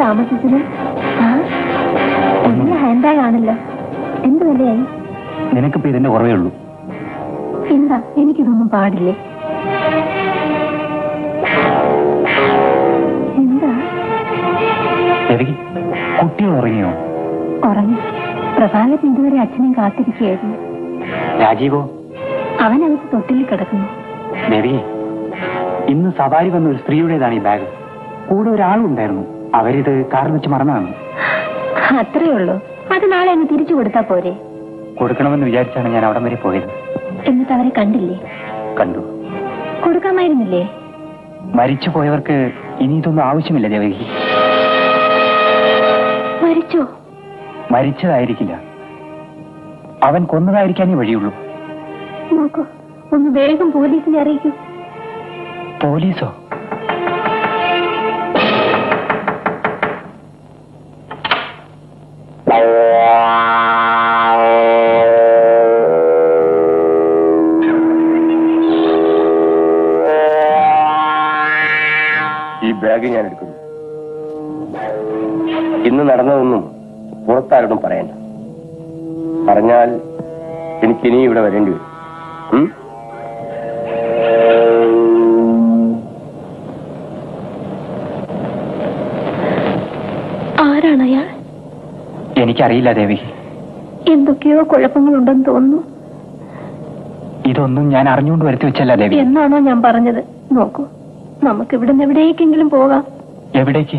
താമസിച്ചത് ആ വലിയ ഹാൻഡ് ബാഗ് ആണല്ലോ എന്ത് വിലയായി നിനക്കിപ്പോ ഇതിന്റെ കുറവേ ഉള്ളൂ എന്താ എനിക്കിതൊന്നും പാടില്ലേ എന്താ ദേവകി കുട്ടികൾ ഉറങ്ങിയോ ഉറങ്ങി പ്രഭാകരൻ ഇതുവരെ അച്ഛനെയും കാത്തിരിക്കുകയായിരുന്നു രാജീവോ അവനകത്ത് തൊട്ടിൽ കിടക്കുന്നു ദേവകി ഇന്ന് സവാരി വന്ന ഒരു സ്ത്രീയുടേതാണ് ഈ ബാഗ് കൂടെ ഒരാളും ഉണ്ടായിരുന്നു അവരിത് കാറിൽ വെച്ച് മറന്നതാണ് അത്രേ ഉള്ളൂ അത് നാളെ അങ്ങ് തിരിച്ചു കൊടുത്താ പോരെ കൊടുക്കണമെന്ന് വിചാരിച്ചാണ് ഞാൻ അവിടം വരെ പോയത് എന്നിട്ട് അവരെ കണ്ടില്ലേ കണ്ടു കൊടുക്കാമായിരുന്നില്ലേ മരിച്ചു പോയവർക്ക് ഇനി ഇതൊന്നും ആവശ്യമില്ല ദേവകി മരിച്ചോ മരിച്ചതായിരിക്കില്ല അവൻ കൊന്നതായിരിക്കാനേ വഴിയുള്ളൂ നോക്കൂ ഒന്ന് വേഗം പോലീസിനെ അറിയിക്കൂ പോലീസോ ഈ ബാഗ് ഞാൻ എടുക്കുന്നു ഇന്ന് നടന്നതൊന്നും പുറത്താരോടും പറയണ്ട പറഞ്ഞാൽ എനിക്ക് ഇനി ഇവിടെ വരേണ്ടി വരും ഉം? ആരാണ് അയാൾ എനിക്കറിയില്ല ദേവകി എന്തൊക്കെയോ കുഴപ്പങ്ങളുണ്ടെന്ന് തോന്നുന്നു ഇതൊന്നും ഞാൻ അറിഞ്ഞുകൊണ്ട് വരുത്തി വെച്ചല്ല ദേവി എന്നാണോ ഞാൻ പറഞ്ഞത് നോക്കൂ നമുക്ക് ഇവിടുന്ന് എവിടേക്കെങ്കിലും പോകാം എവിടേക്ക്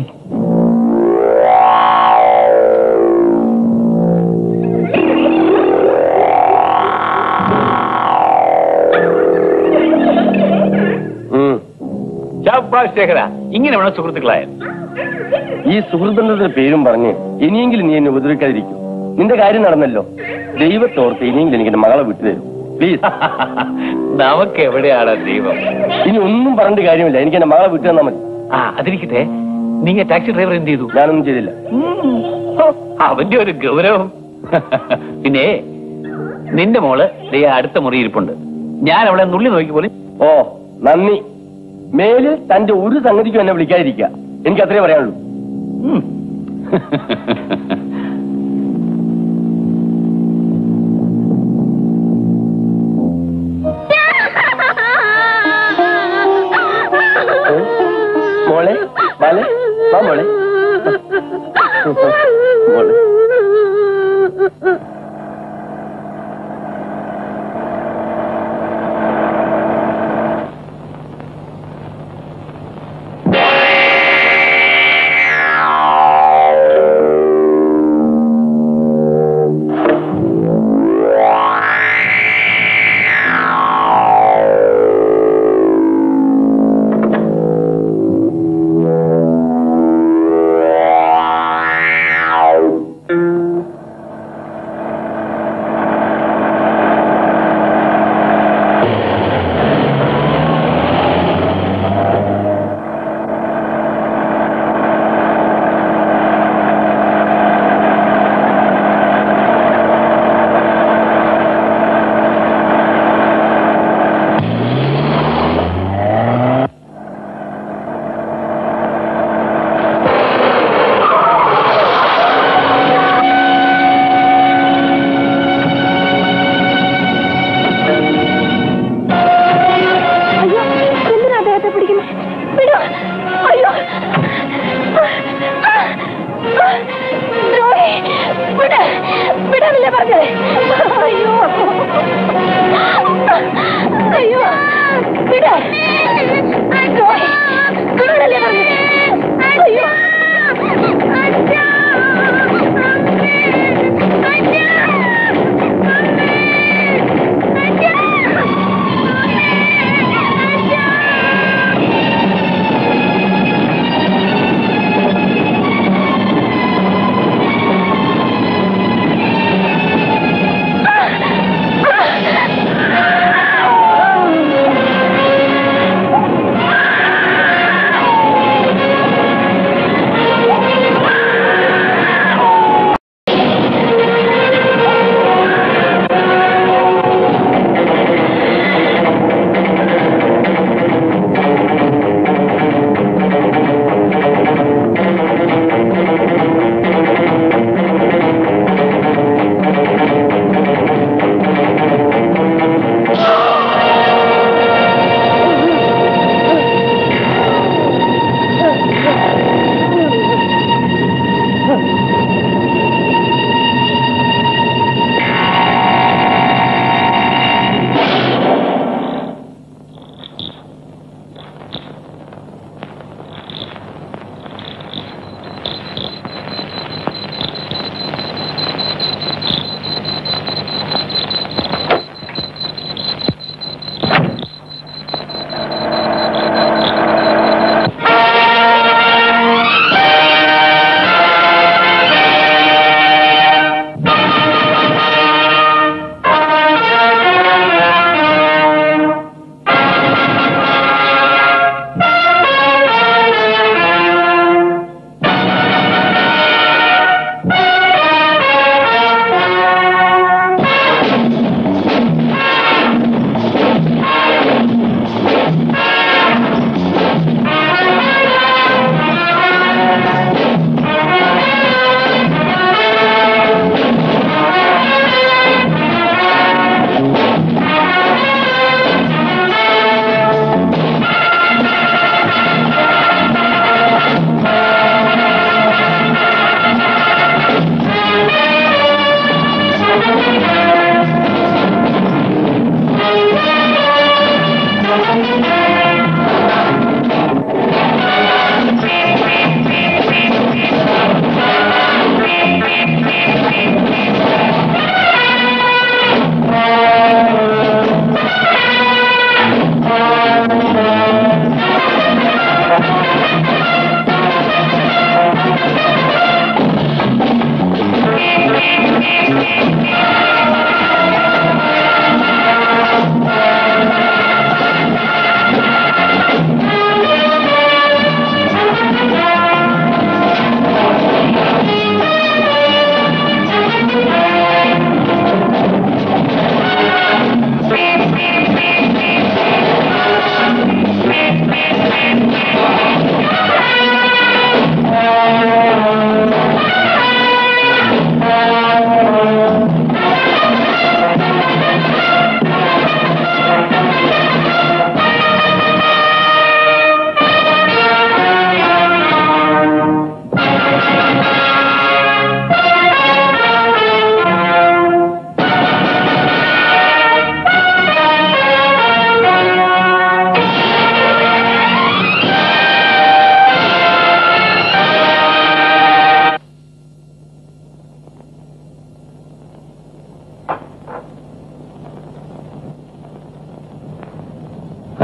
ഉം. ശാബാഷ് ശേഖര ഇങ്ങനെ വേണം സുഹൃത്തുക്കളായ ഈ സുഹൃത്തുബന്ധത്തിന്റെ പേരും പറഞ്ഞ് ഇനിയെങ്കിലും നീ എന്നെ ഉപദ്രവിക്കാതിരിക്കും നിന്റെ കാര്യം നടന്നല്ലോ ദൈവത്തോർത്ത് ഇനിയെങ്കിലും എനിക്ക് എന്റെ മകളെ വിട്ടുതരും പ്ലീസ് നമുക്ക് എവിടെയാണ് ദൈവം ഇനി ഒന്നും പറഞ്ഞിട്ട് കാര്യമില്ല എനിക്ക് എന്റെ മകളെ വിട്ടു തന്നാ മതി ആ അതിരിക്കട്ടെ നീங்க ടാക്സി ഡ്രൈവർ എന്ത് ചെയ്തു ഞാനൊന്നും ചെയ്തില്ല ഹോ, അവന്റെ ഒരു ഗൗരവം പിന്നെ നിന്റെ മോള് ദേ അടുത്ത മുറി ഇരിപ്പുണ്ട് ഞാൻ അവളെ നുള്ളി നോക്കി പോലും ഓ നന്ദി മേലിൽ തന്റെ ഒരു സംഗതിക്കും എന്നെ വിളിക്കാതിരിക്കുക എനിക്ക് അത്രേ പറയാനുള്ളൂ ഉം. ഏ? മോളെ മോളെ വാ മോളെ മോളെ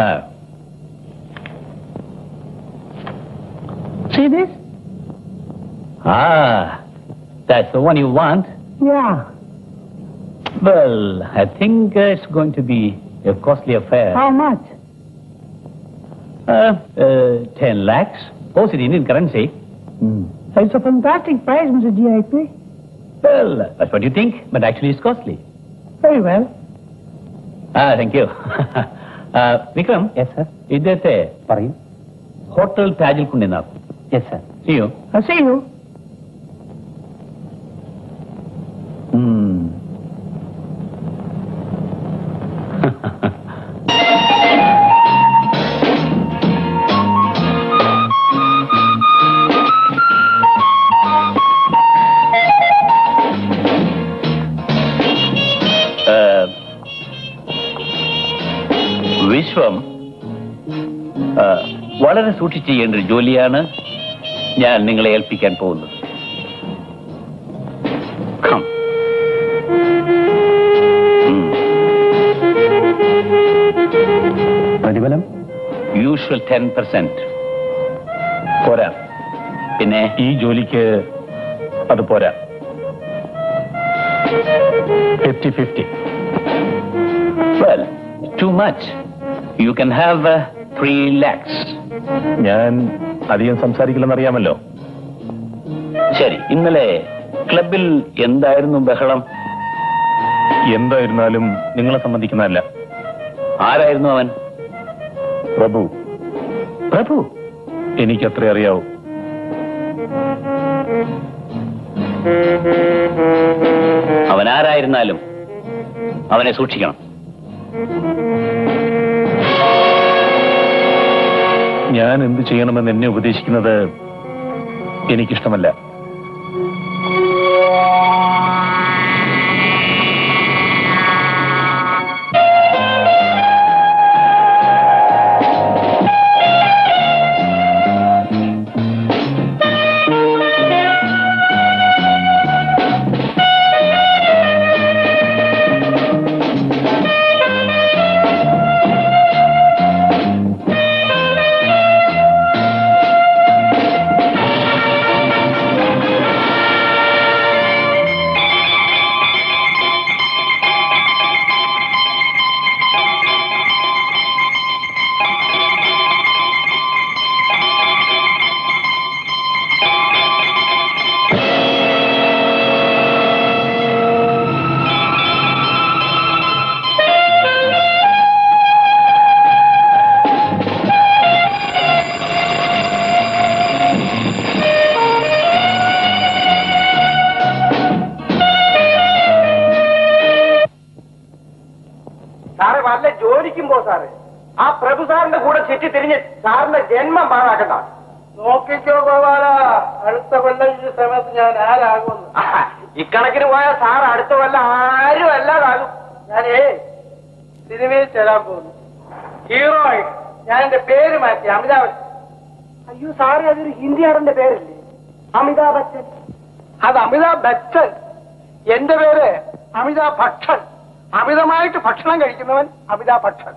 Ah. See this? Ah, that's the one you want. Yeah. Well, I think uh, it's going to be a costly affair. How much? Uh, uh, 10 lakhs. Of course, in Indian currency. Hmm. It's a fantastic price, Mr. GIP. Well, that's what you think, but actually it's costly. Very well. Ah, thank you. uh, Vikram, yes sir ഇദ്ദേഹത്തെ പറയൂ hotel താജിൽ കൊണ്ടുവന്നാക്കും yes sir ചെയ്യോ I'll see you. വിശ്വം ആ, വളരെ സൂക്ഷിച്ച് ചെയ്യേണ്ട ഒരു ജോലിയാണ് ഞാൻ നിങ്ങളെ ഏൽപ്പിക്കാൻ പോകുന്നത് Come. ഉം. പ്രതിഫലം യൂഷ്വൽ ടെൻ പെർസെന്റ് പോരാ പിന്നെ ഈ ജോലിക്ക് അത് പോരാ fifty fifty well too much you can have three lakhs ഞാൻ അധികം സംസാരിക്കില്ലെന്ന് അറിയാമല്ലോ ശരി ഇന്നലെ ക്ലബിൽ എന്തായിരുന്നു ബഹളം എന്തായിരുന്നാലും നിങ്ങളെ സംബന്ധിക്കുന്നതല്ല ആരായിരുന്നു അവൻ പ്രഭു പ്രഭു എനിക്കത്രേ അറിയാവൂ അവൻ ആരായിരുന്നാലും അവനെ സൂക്ഷിക്കണം ഞാൻ എന്ത് ചെയ്യണമെന്ന് എന്നെ ഉപദേശിക്കുന്നത് എനിക്കിഷ്ടമല്ല സാറ് വല്ല ജോലിക്കും പോ സാറ് ആ പ്രഭു സാറിന്റെ കൂടെ ചുറ്റി തിരിഞ്ഞ് സാറിന്റെ ജന്മം പാഴാക്കണ്ട നോക്കിക്കോ ഗോപാല അടുത്ത കൊല്ലം ഈ സമയത്ത് ഞാൻ ആരാകുമെന്ന് ആഹാ, ഇക്കണക്കിന് പോയാൽ സാർ അടുത്ത കൊല്ലം ആരും അല്ലാതാകും ഞാനേ സിനിമയിൽ ചേരാൻ പോകുന്നു ഹീറോ ആയിട്ട് ഞാൻ എന്റെ പേര് മാറ്റി അമിതാഭ് ബച്ചൻ. അയ്യോ സാറേ അതൊരു ഹിന്ദി നടന്റെ പേരല്ലേ അമിതാഭ് ബച്ചൻ അത് അമിതാഭ് ബച്ചൻ എന്റെ പേര് അമിതാഭ് ഭക്ഷൻ അമിതമായിട്ട് ഭക്ഷണം കഴിക്കുന്നവൻ അമിതാഭ് ഭക്ഷൻ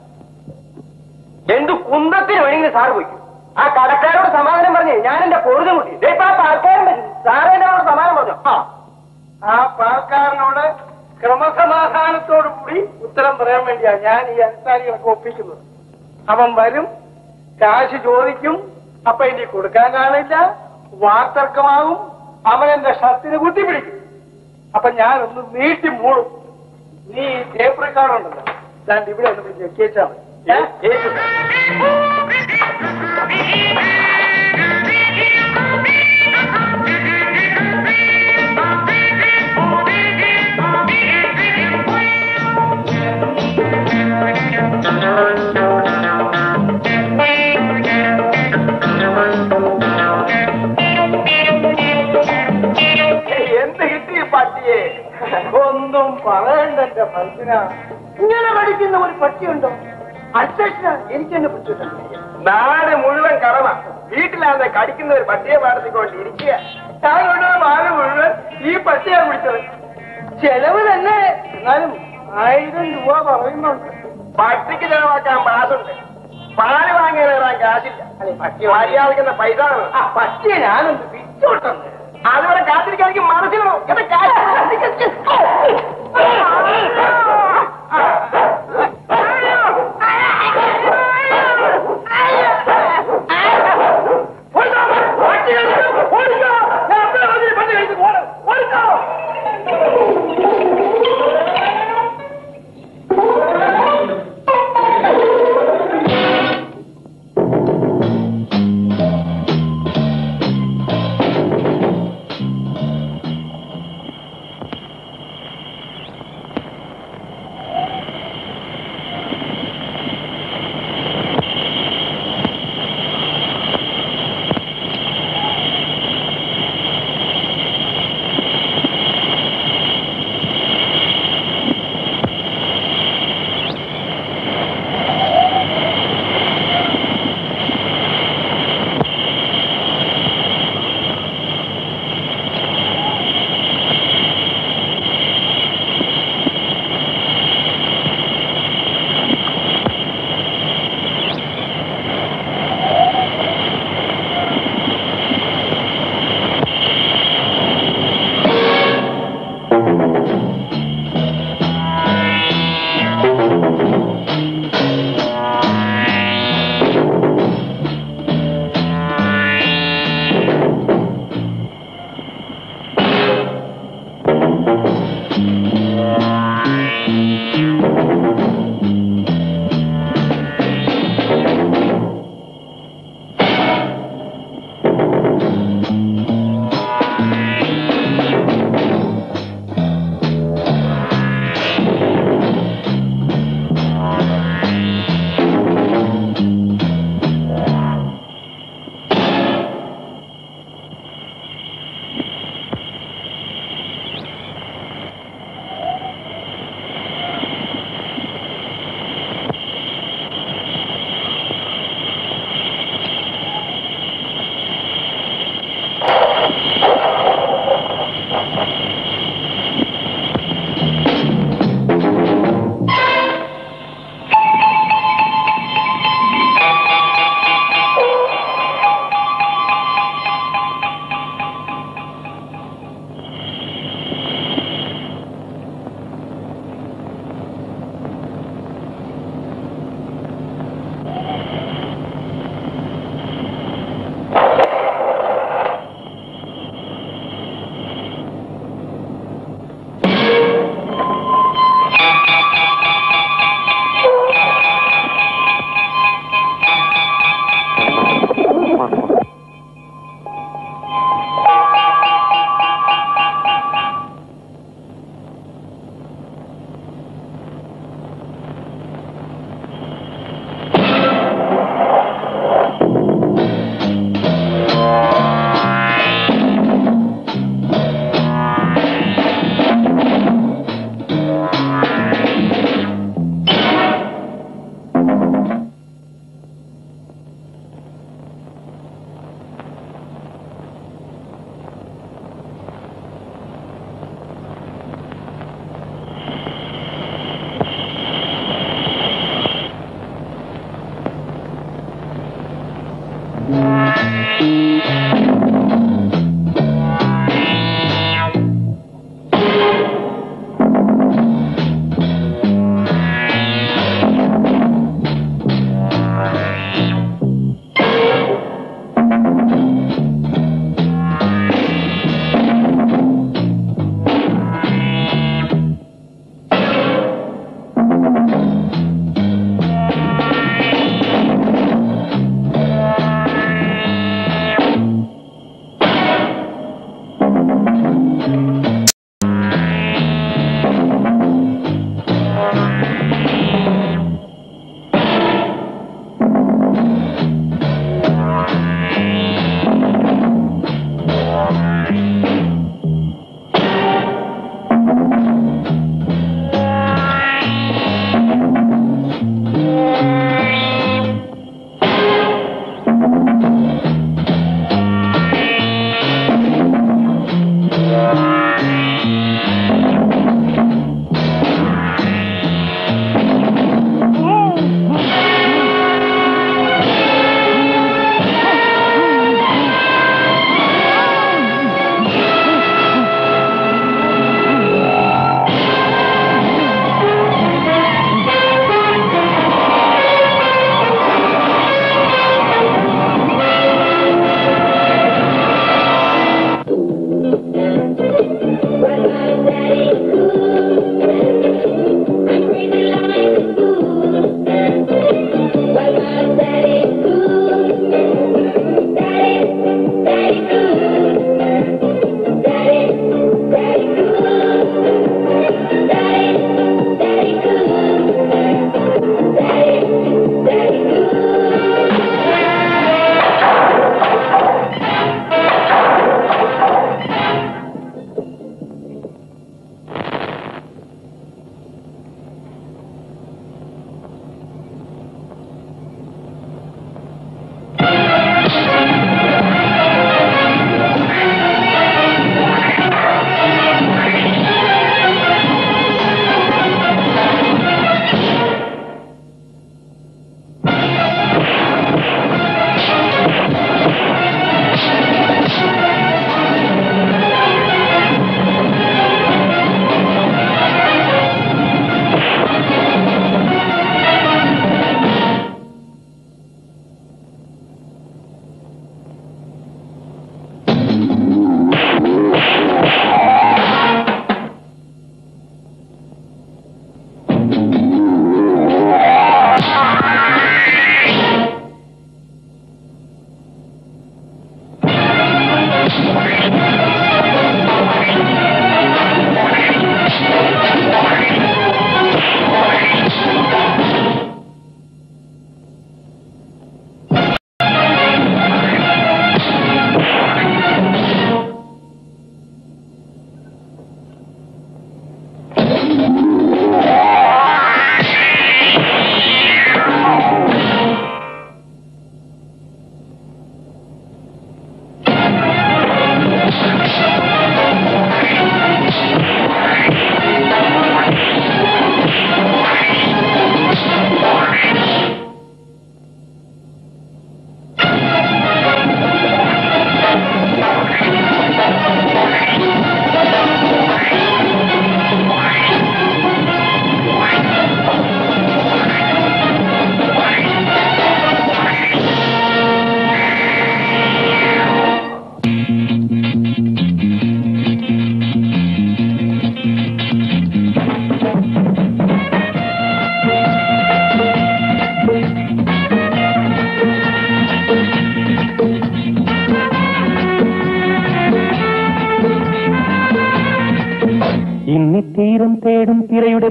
എന്ത് കുന്തത്തിന് വേണമെങ്കിലും സാർ പോയിക്കും ആ കടക്കാരോട് സമാധാനം പറഞ്ഞേ ഞാൻ എന്റെ പൊറുതും കുട്ടി ദേ ഇപ്പൊ ആ പാൽക്കാരൻ വരും. സാറ് എന്നോട് സമാധാനം പറഞ്ഞു ആ ആ പാൽക്കാരനോട് ക്രമസമാധാനത്തോടു കൂടി ഉത്തരം പറയാൻ വേണ്ടിയാ ഞാൻ ഈ അനുസാരികളൊക്കെ ഒപ്പിക്കുന്നത് അവൻ വരും കാശ് ചോദിക്കും അപ്പൊ ഇനി കൊടുക്കാൻ കാണില്ല വാർത്തർക്കമാകും അവൻ എന്റെ ഷർട്ടിന് കുത്തിപ്പിടിക്കും അപ്പൊ ഞാനൊന്ന് നീട്ടി മൂടും നീ ടേപ്പ് റെക്കോർഡുണ്ടല്ലോ ദാണ്ട് ഇവിടെ ഒന്ന് വിളിച്ച് കേച്ചാ മതി ഏ? ഏറ്റു സാർ. എന്ത് കിട്ടി പട്ടിയെ ഒന്നും പറയണ്ട എന്റെ മനസ്സിന ഇങ്ങനെ പഠിക്കുന്ന ഒരു പട്ടിയുണ്ടോ അധ്യക്ഷ എനിക്ക് തന്നെ പിടിച്ചിട്ടുണ്ട് നാട് മുഴുവൻ കറവ വീട്ടിലാതെ കടിക്കുന്ന ഒരു പട്ടിയെ വളർത്തിക്കൊണ്ട് ഇരിക്കുക ഞാൻ കൊണ്ടുവന്ന മാല മുഴുവൻ ഈ പട്ടിയാ പിടിച്ചത് ചെലവ് തന്നെ എന്നാലും ആയിരം രൂപ പറയുന്നുണ്ട് പട്ടിക്ക് ചെലവാക്കാൻ പാസുണ്ട് പാല് വാങ്ങിയാൽ കയറാൻ കാശില്ല അല്ലെ പറ്റി മര്യാദക്കുന്ന പൈസ വേണം. ആ പറ്റിയ ഞാനൊന്ന് പിച്ചോട്ടുണ്ട് അതുവരെ കാത്തിരിക്കാൻ എനിക്ക് മനസ്സിലോ എന്റെ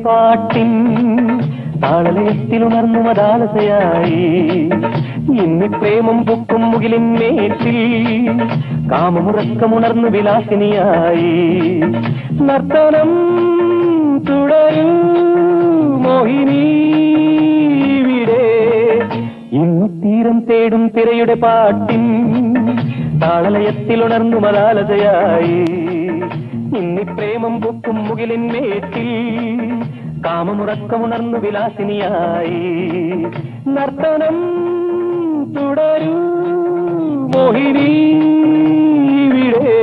പാട്ടിൻ താളലയത്തിലുണർന്നു മതാലസയായി ഇന്നി പ്രേമം പൊക്കും മുകിലിൻ മേറ്റിൽ കാമമുറക്കമുണർന്നു വിലാസിനിയായി നർത്തനം തുടരൂ മോഹിനി ഇവിടെ ഇന്നു തീരം തേടും തിരയുടെ പാട്ടിൻ താളലയത്തിലുണർന്നു മലാലതയായി ഇന്നി പ്രേമം പൊക്കും മുകിലിൻ മേറ്റിൽ കാമമുറക്കമുണർന്നു വിലാസിനിയായി നർത്തനം തുടരൂ മോഹിനി ഇവിടെ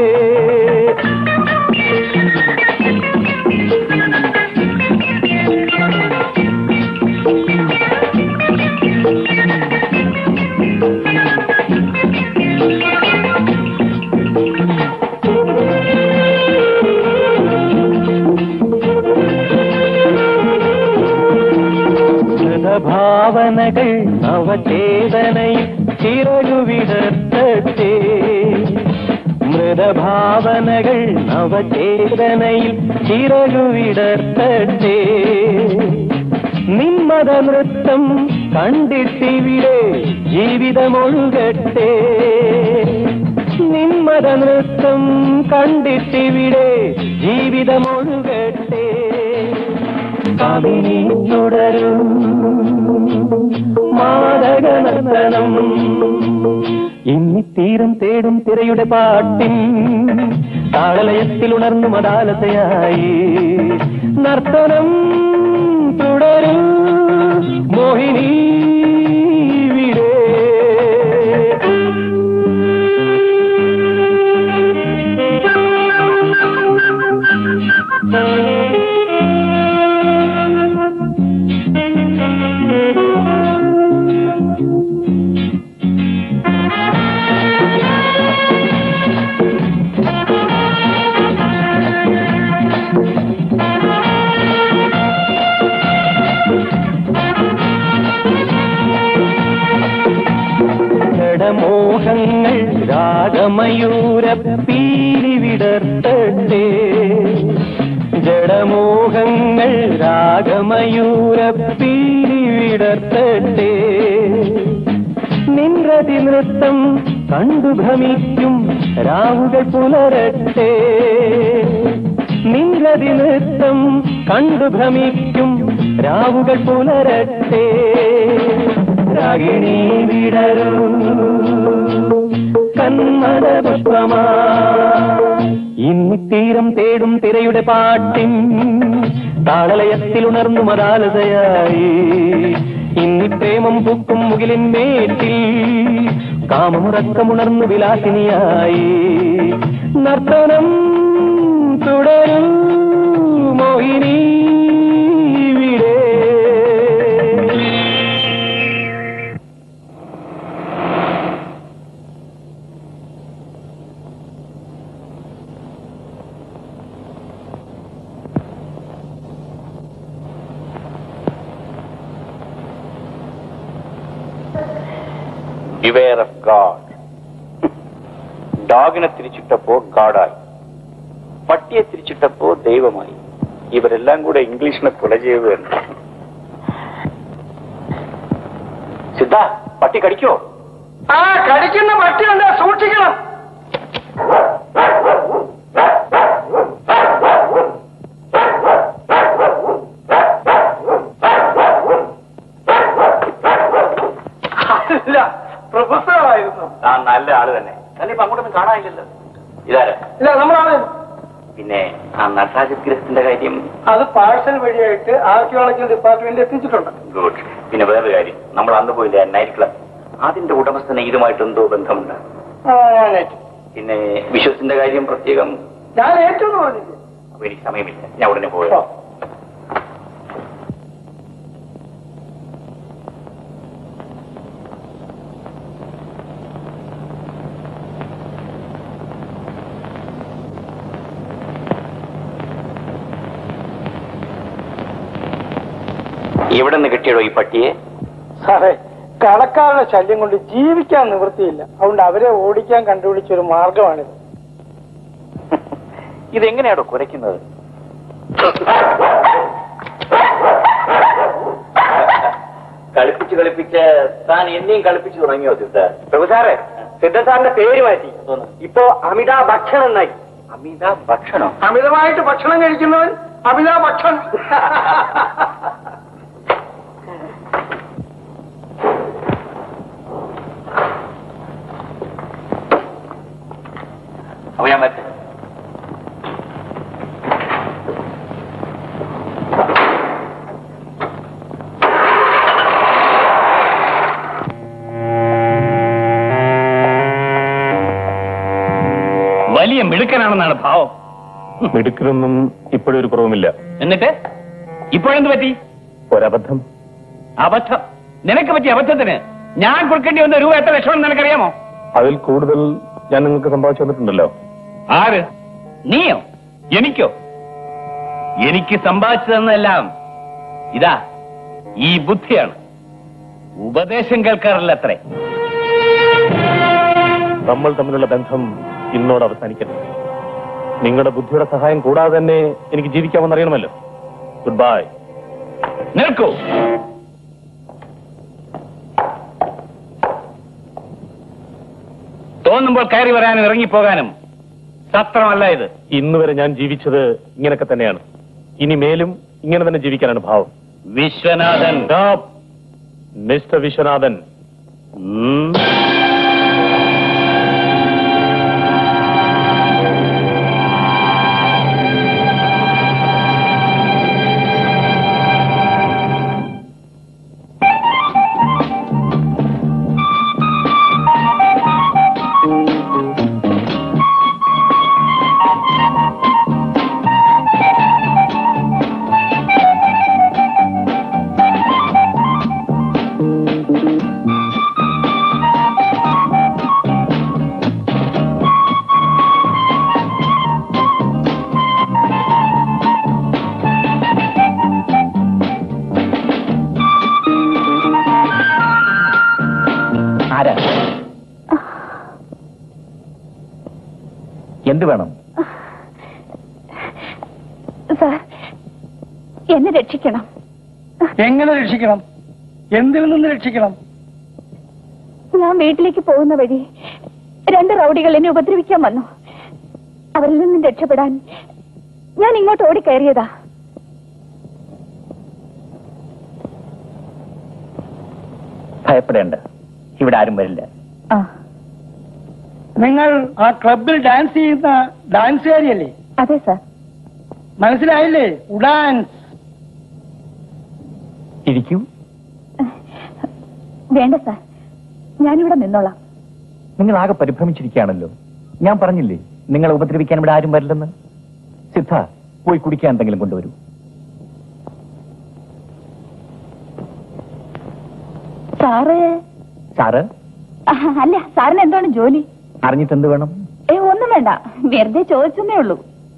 ഭാവനകൾ അവചേതനയിൽ ചിറകുവിടർത്തേ മൃതഭാവനകൾ അവചേതനയിൽ ചിറകുവിടർത്തേ നിമ്മത നൃത്തം കണ്ടിട്ടിവിടെ ജീവിതമൊഴുകട്ടെ നിമ്മത നൃത്തം കണ്ടിട്ടിവിടെ ജീവിതമൊഴുകട്ടെ കവിനി തുടരും മാതക നർത്തനം ഇന്നി തീരം തേടും തിരയുടെ പാട്ടിൻ താളലയത്തിൽ ഉണർന്നു മതാലതയായി നർത്തനം തുടരും മോഹിനി ഇവിടെ ജഡമോഹങ്ങൾ രാഗമയൂര പീലി വിടർത്തട്ടെ ജഡമോഹങ്ങൾ രാഗമയൂര പീലി വിടർത്തട്ടെ നിൻറതി നൃത്തം കണ്ടു ഭ്രമിക്കും രാവുകൾ പുലരട്ടെ നിൻറതി നൃത്തം കണ്ടു ഭ്രമിക്കും രാവുകൾ പുലരട്ടെ രാഗിണി വിടരൂ കന്മത പുഷ്പമാ ഇന്നി തീരം തേടും തിരയുടെ പാട്ടിൻ താളലയത്തിൽ ഉണർന്നു മതാലതയായി ഇന്നി പ്രേമം പൂക്കും മുകിലിൻ മേറ്റിൽ കാമമുറക്കമുണർന്നു വിലാസിനിയായി നർത്തനം തുടരും മോഹിനി ഇവിടെ ബിവെയർ ഓഫ് ഗാഡ് ഡോഗിനെ തിരിച്ചിട്ടപ്പോ ഗാഡായി പട്ടിയെ തിരിച്ചിട്ടപ്പോ ദൈവമായി ഇവരെല്ലാം കൂടെ ഇംഗ്ലീഷിനെ കൊല ചെയ്യുകയാണ് സിദ്ധ പട്ടി കടിക്കോ ആ കടിക്കുന്ന പട്ടിയുണ്ട് സൂക്ഷിക്കണം അല്ല പ്രൊഫസറായിരുന്നു ആ നല്ല ആള് തന്നെ തന്നെ ഇപ്പൊ അങ്ങോട്ടൊന്നും കാണാനില്ലല്ലോ ഇതാരാ ഇല്ല നമ്മളാണ് പിന്നെ ആ നടരാജഗ്രഹത്തിന്റെ കാര്യം അത് പാഴ്സൽ വഴിയായിട്ട് ആർക്കിയോളജിക്കൽ ഡിപ്പാർട്ട്മെന്റ് എത്തിച്ചിട്ടുണ്ട് ഗുഡ് പിന്നെ വേറൊരു കാര്യം നമ്മൾ അന്ന് പോയില്ലേ നൈറ്റ് ക്ലബ് അതിന്റെ ഉടമസ്ഥന് ഇതുമായിട്ട് എന്തോ ബന്ധമുണ്ട് ആ, ഞാൻ ഏറ്റു പിന്നെ വിശ്വസിന്റെ കാര്യം പ്രത്യേകം ഞാൻ ഏറ്റു എന്ന് പറഞ്ഞില്ലേ അപ്പൊ എനിക്ക് സമയമില്ല ഞാൻ ഉടനെ പോയോ ഓ. എവിടെ നിന്ന് കിട്ടിയടോ ഈ പട്ടിയെ സാറേ കടക്കാരുടെ ശല്യം കൊണ്ട് ജീവിക്കാൻ നിവൃത്തിയില്ല അതുകൊണ്ട് അവരെ ഓടിക്കാൻ കണ്ടുപിടിച്ച ഒരു മാർഗമാണിത് ഇതെങ്ങനെയാണോ കുരയ്ക്കുന്നത് കളിപ്പിച്ച് കളിപ്പിച്ച് താൻ എന്നെയും കളിപ്പിച്ചു തുടങ്ങിയോ സിദ്ധ പ്രഭു സാറേ സിദ്ധ സാറിന്റെ പേര് മാറ്റി ഇപ്പോ അമിതാഭ് ഭക്ഷണം എന്നായി അമിതാഭ് ഭക്ഷണം അമിതമായിട്ട് ഭക്ഷണം കഴിക്കുന്നവൻ അമിതാ ഭക്ഷൺ അപ്പൊ ഞാൻ പറ്റും വലിയ മിടുക്കനാണെന്നാണ് ഭാവം മിടുക്കിലൊന്നും ഇപ്പോഴും ഒരു കുറവുമില്ല എന്നിട്ട് ഇപ്പോഴെന്ത് പറ്റി ഒരബദ്ധം അബദ്ധം നിനക്ക് പറ്റിയ അബദ്ധത്തിന് ഞാൻ കൊടുക്കേണ്ടി വന്ന രൂപ എത്ര ലക്ഷമെന്ന് നിനക്കറിയാമോ അതിൽ കൂടുതൽ ഞാൻ നിങ്ങൾക്ക് സമ്പാദിച്ചു തന്നിട്ടുണ്ടല്ലോ ആര് നീയോ എനിക്കോ എനിക്ക് സമ്പാദിച്ചു തന്നതെല്ലാം ഇതാ ഈ ബുദ്ധിയാണ് ഉപദേശം കേൾക്കാറില്ല അത്രേ നമ്മൾ തമ്മിലുള്ള ബന്ധം ഇന്നോട് അവസാനിക്കട്ടെ നിങ്ങളുടെ ബുദ്ധിയുടെ സഹായം കൂടാതെ തന്നെ എനിക്ക് ജീവിക്കാമെന്ന് അറിയണമല്ലോ ഗുഡ് ബൈ നിൽക്കൂ തോന്നുമ്പോൾ കയറി വരാനും ഇറങ്ങിപ്പോകാനും സത്രമല്ല ഇത് ഇന്ന് വരെ ഞാൻ ജീവിച്ചത് ഇങ്ങനൊക്കെ തന്നെയാണ് ഇനി മേലും ഇങ്ങനെ തന്നെ ജീവിക്കാനാണ് ഭാവം വിശ്വനാഥൻ Stop. മിസ്റ്റർ വിശ്വനാഥൻ ഉം. ആരാ എന്ത് വേണം സാർ എന്നെ രക്ഷിക്കണം എങ്ങനെ രക്ഷിക്കണം എന്തിൽ നിന്ന് രക്ഷിക്കണം ഞാൻ വീട്ടിലേക്ക് പോകുന്ന വഴി രണ്ട് റൗഡികൾ എന്നെ ഉപദ്രവിക്കാൻ വന്നു അവരിൽ നിന്നും രക്ഷപ്പെടാൻ ഞാൻ ഇങ്ങോട്ട് ഓടിക്കയറിയതാ ഭയപ്പെടേണ്ട ഇവിടെ ആരും വരില്ല ആ നിങ്ങൾ ആ ക്ലബിൽ ഡാൻസ് ചെയ്യുന്ന ഡാൻസുകാരിയല്ലേ അതെ സാർ മനസ്സിലായില്ലേ ഉഡാൻസ് ഇരിക്കൂ വേണ്ട സാർ ഞാനിവിടെ നിന്നോളാം നിങ്ങൾ ആകെ പരിഭ്രമിച്ചിരിക്കുകയാണല്ലോ ഞാൻ പറഞ്ഞില്ലേ നിങ്ങളെ ഉപദ്രവിക്കാൻ ഇവിടെ ആരും വരില്ലെന്ന് സിദ്ധ പോയി കുടിക്കാൻ എന്തെങ്കിലും കൊണ്ടുവരൂ സാറ് സാറ് ആ, അല്ല സാറിന് എന്താണ് ജോലി അറിഞ്ഞിട്ട് എന്ത് വേണം ഏ ഒന്നും വേണ്ട വെറുതെ ചോദിച്ചെന്നേ ഉള്ളൂ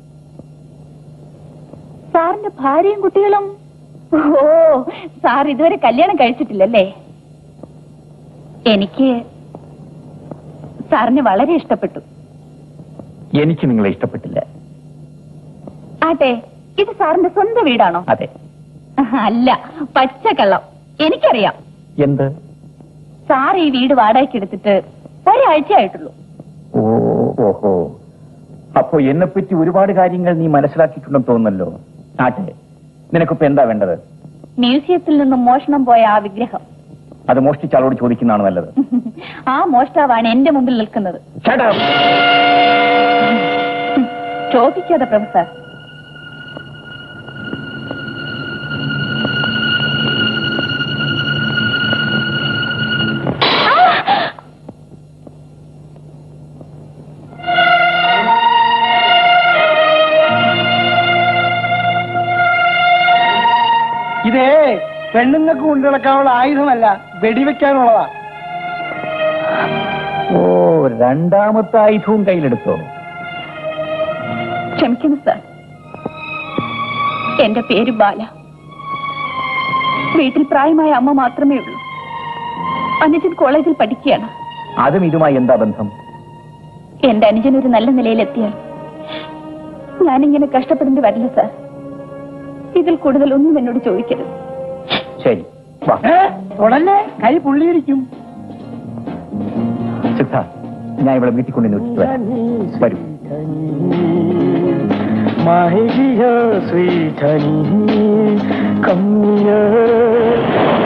സാറിന്റെ ഭാര്യയും കുട്ടികളും ഓ സാർ ഇതുവരെ കല്യാണം കഴിച്ചിട്ടില്ലല്ലേ എനിക്ക് സാറിന് വളരെ ഇഷ്ടപ്പെട്ടു എനിക്ക് നിങ്ങളെ ഇഷ്ടപ്പെട്ടില്ല ആട്ടെ ഇത് സാറിന്റെ സ്വന്തം വീടാണോ അതെ അല്ല പച്ചക്കള്ളം എനിക്കറിയാം എന്ത് സാർ ഈ വീട് വാടകയ്ക്ക് എടുത്തിട്ട് ഒരാഴ്ച ആയിട്ടുള്ളൂ ഓ ഓഹോ അപ്പോ എന്നെപ്പറ്റി ഒരുപാട് കാര്യങ്ങൾ നീ മനസ്സിലാക്കിയിട്ടുണ്ടെന്ന് തോന്നുന്നല്ലോ ആട്ടെ നിനക്കിപ്പോ എന്താ വേണ്ടത് മ്യൂസിയത്തിൽ നിന്നും മോഷണം പോയ ആ വിഗ്രഹം അത് മോഷ്ടിച്ച ആളോട് ചോദിക്കുന്നതാണ് നല്ലത് ആ മോഷ്ടാവാണ് എന്റെ മുമ്പിൽ നിൽക്കുന്നത് Shut up. ചോദിക്കാതെ പ്രൊഫസർ ഇതേ പെണ്ണുങ്ങൾക്ക് കൊണ്ടു നടക്കാനുള്ള ആയുധമല്ല വെടിവെക്കാനുള്ളതാ ഓ രണ്ടാമത്തെ ആയുധവും കയ്യിലെടുത്തോ ക്ഷമിക്കണം സാർ എന്റെ പേര് ബാല വീട്ടിൽ പ്രായമായ അമ്മ മാത്രമേ ഉള്ളൂ അനുജൻ കോളേജിൽ പഠിക്കുകയാണ് അതും ഇതുമായി എന്താ ബന്ധം എന്റെ അനുജൻ ഒരു നല്ല നിലയിലെത്തിയാൽ ഞാനിങ്ങനെ കഷ്ടപ്പെടേണ്ടി വരില്ല സാർ ഇതിൽ കൂടുതൽ ഒന്നും എന്നോട് ചോദിക്കരുത് ശരി വാ ഏ? തുടല്ലേ കൈ പുള്ളിയിരിക്കും സിദ്ധാർത്ഥ് ഞാൻ ഇവിടെ വീട്ടിൽ കൊണ്ടു വിട്ടിട്ട് വരാം വരൂ My dear sweet honey, come here.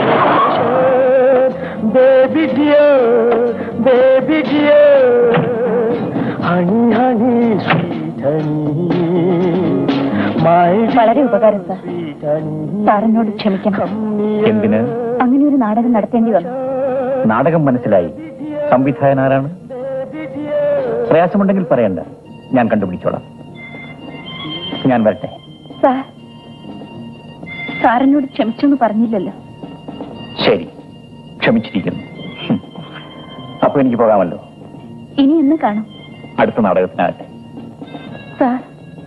Baby dear, baby dear, honey, honey, sweet honey. My വളരെ ഉപകാരം സാർ sweet honey, സാറിനോട് ക്ഷമിക്കണം come near. എന്തിന് അങ്ങനെ ഒരു നാടകം നടത്തേണ്ടി വന്നു നാടകം മനസ്സിലായി സംവിധായകൻ ആരാണ് പ്രയാസമുണ്ടെങ്കിൽ പറയണ്ട ഞാൻ കണ്ടുപിടിച്ചോളാം ഞാൻ വരട്ടെ സാർ സാറിനോട് ക്ഷമിച്ചെന്ന് പറഞ്ഞില്ലല്ലോ ശരി ക്ഷമിച്ചിരിക്കുന്നു ഹും. അപ്പൊ എനിക്ക് പോകാമല്ലോ ഇനി എന്ന് കാണും അടുത്ത നാടകത്തിനാകട്ടെ സാർ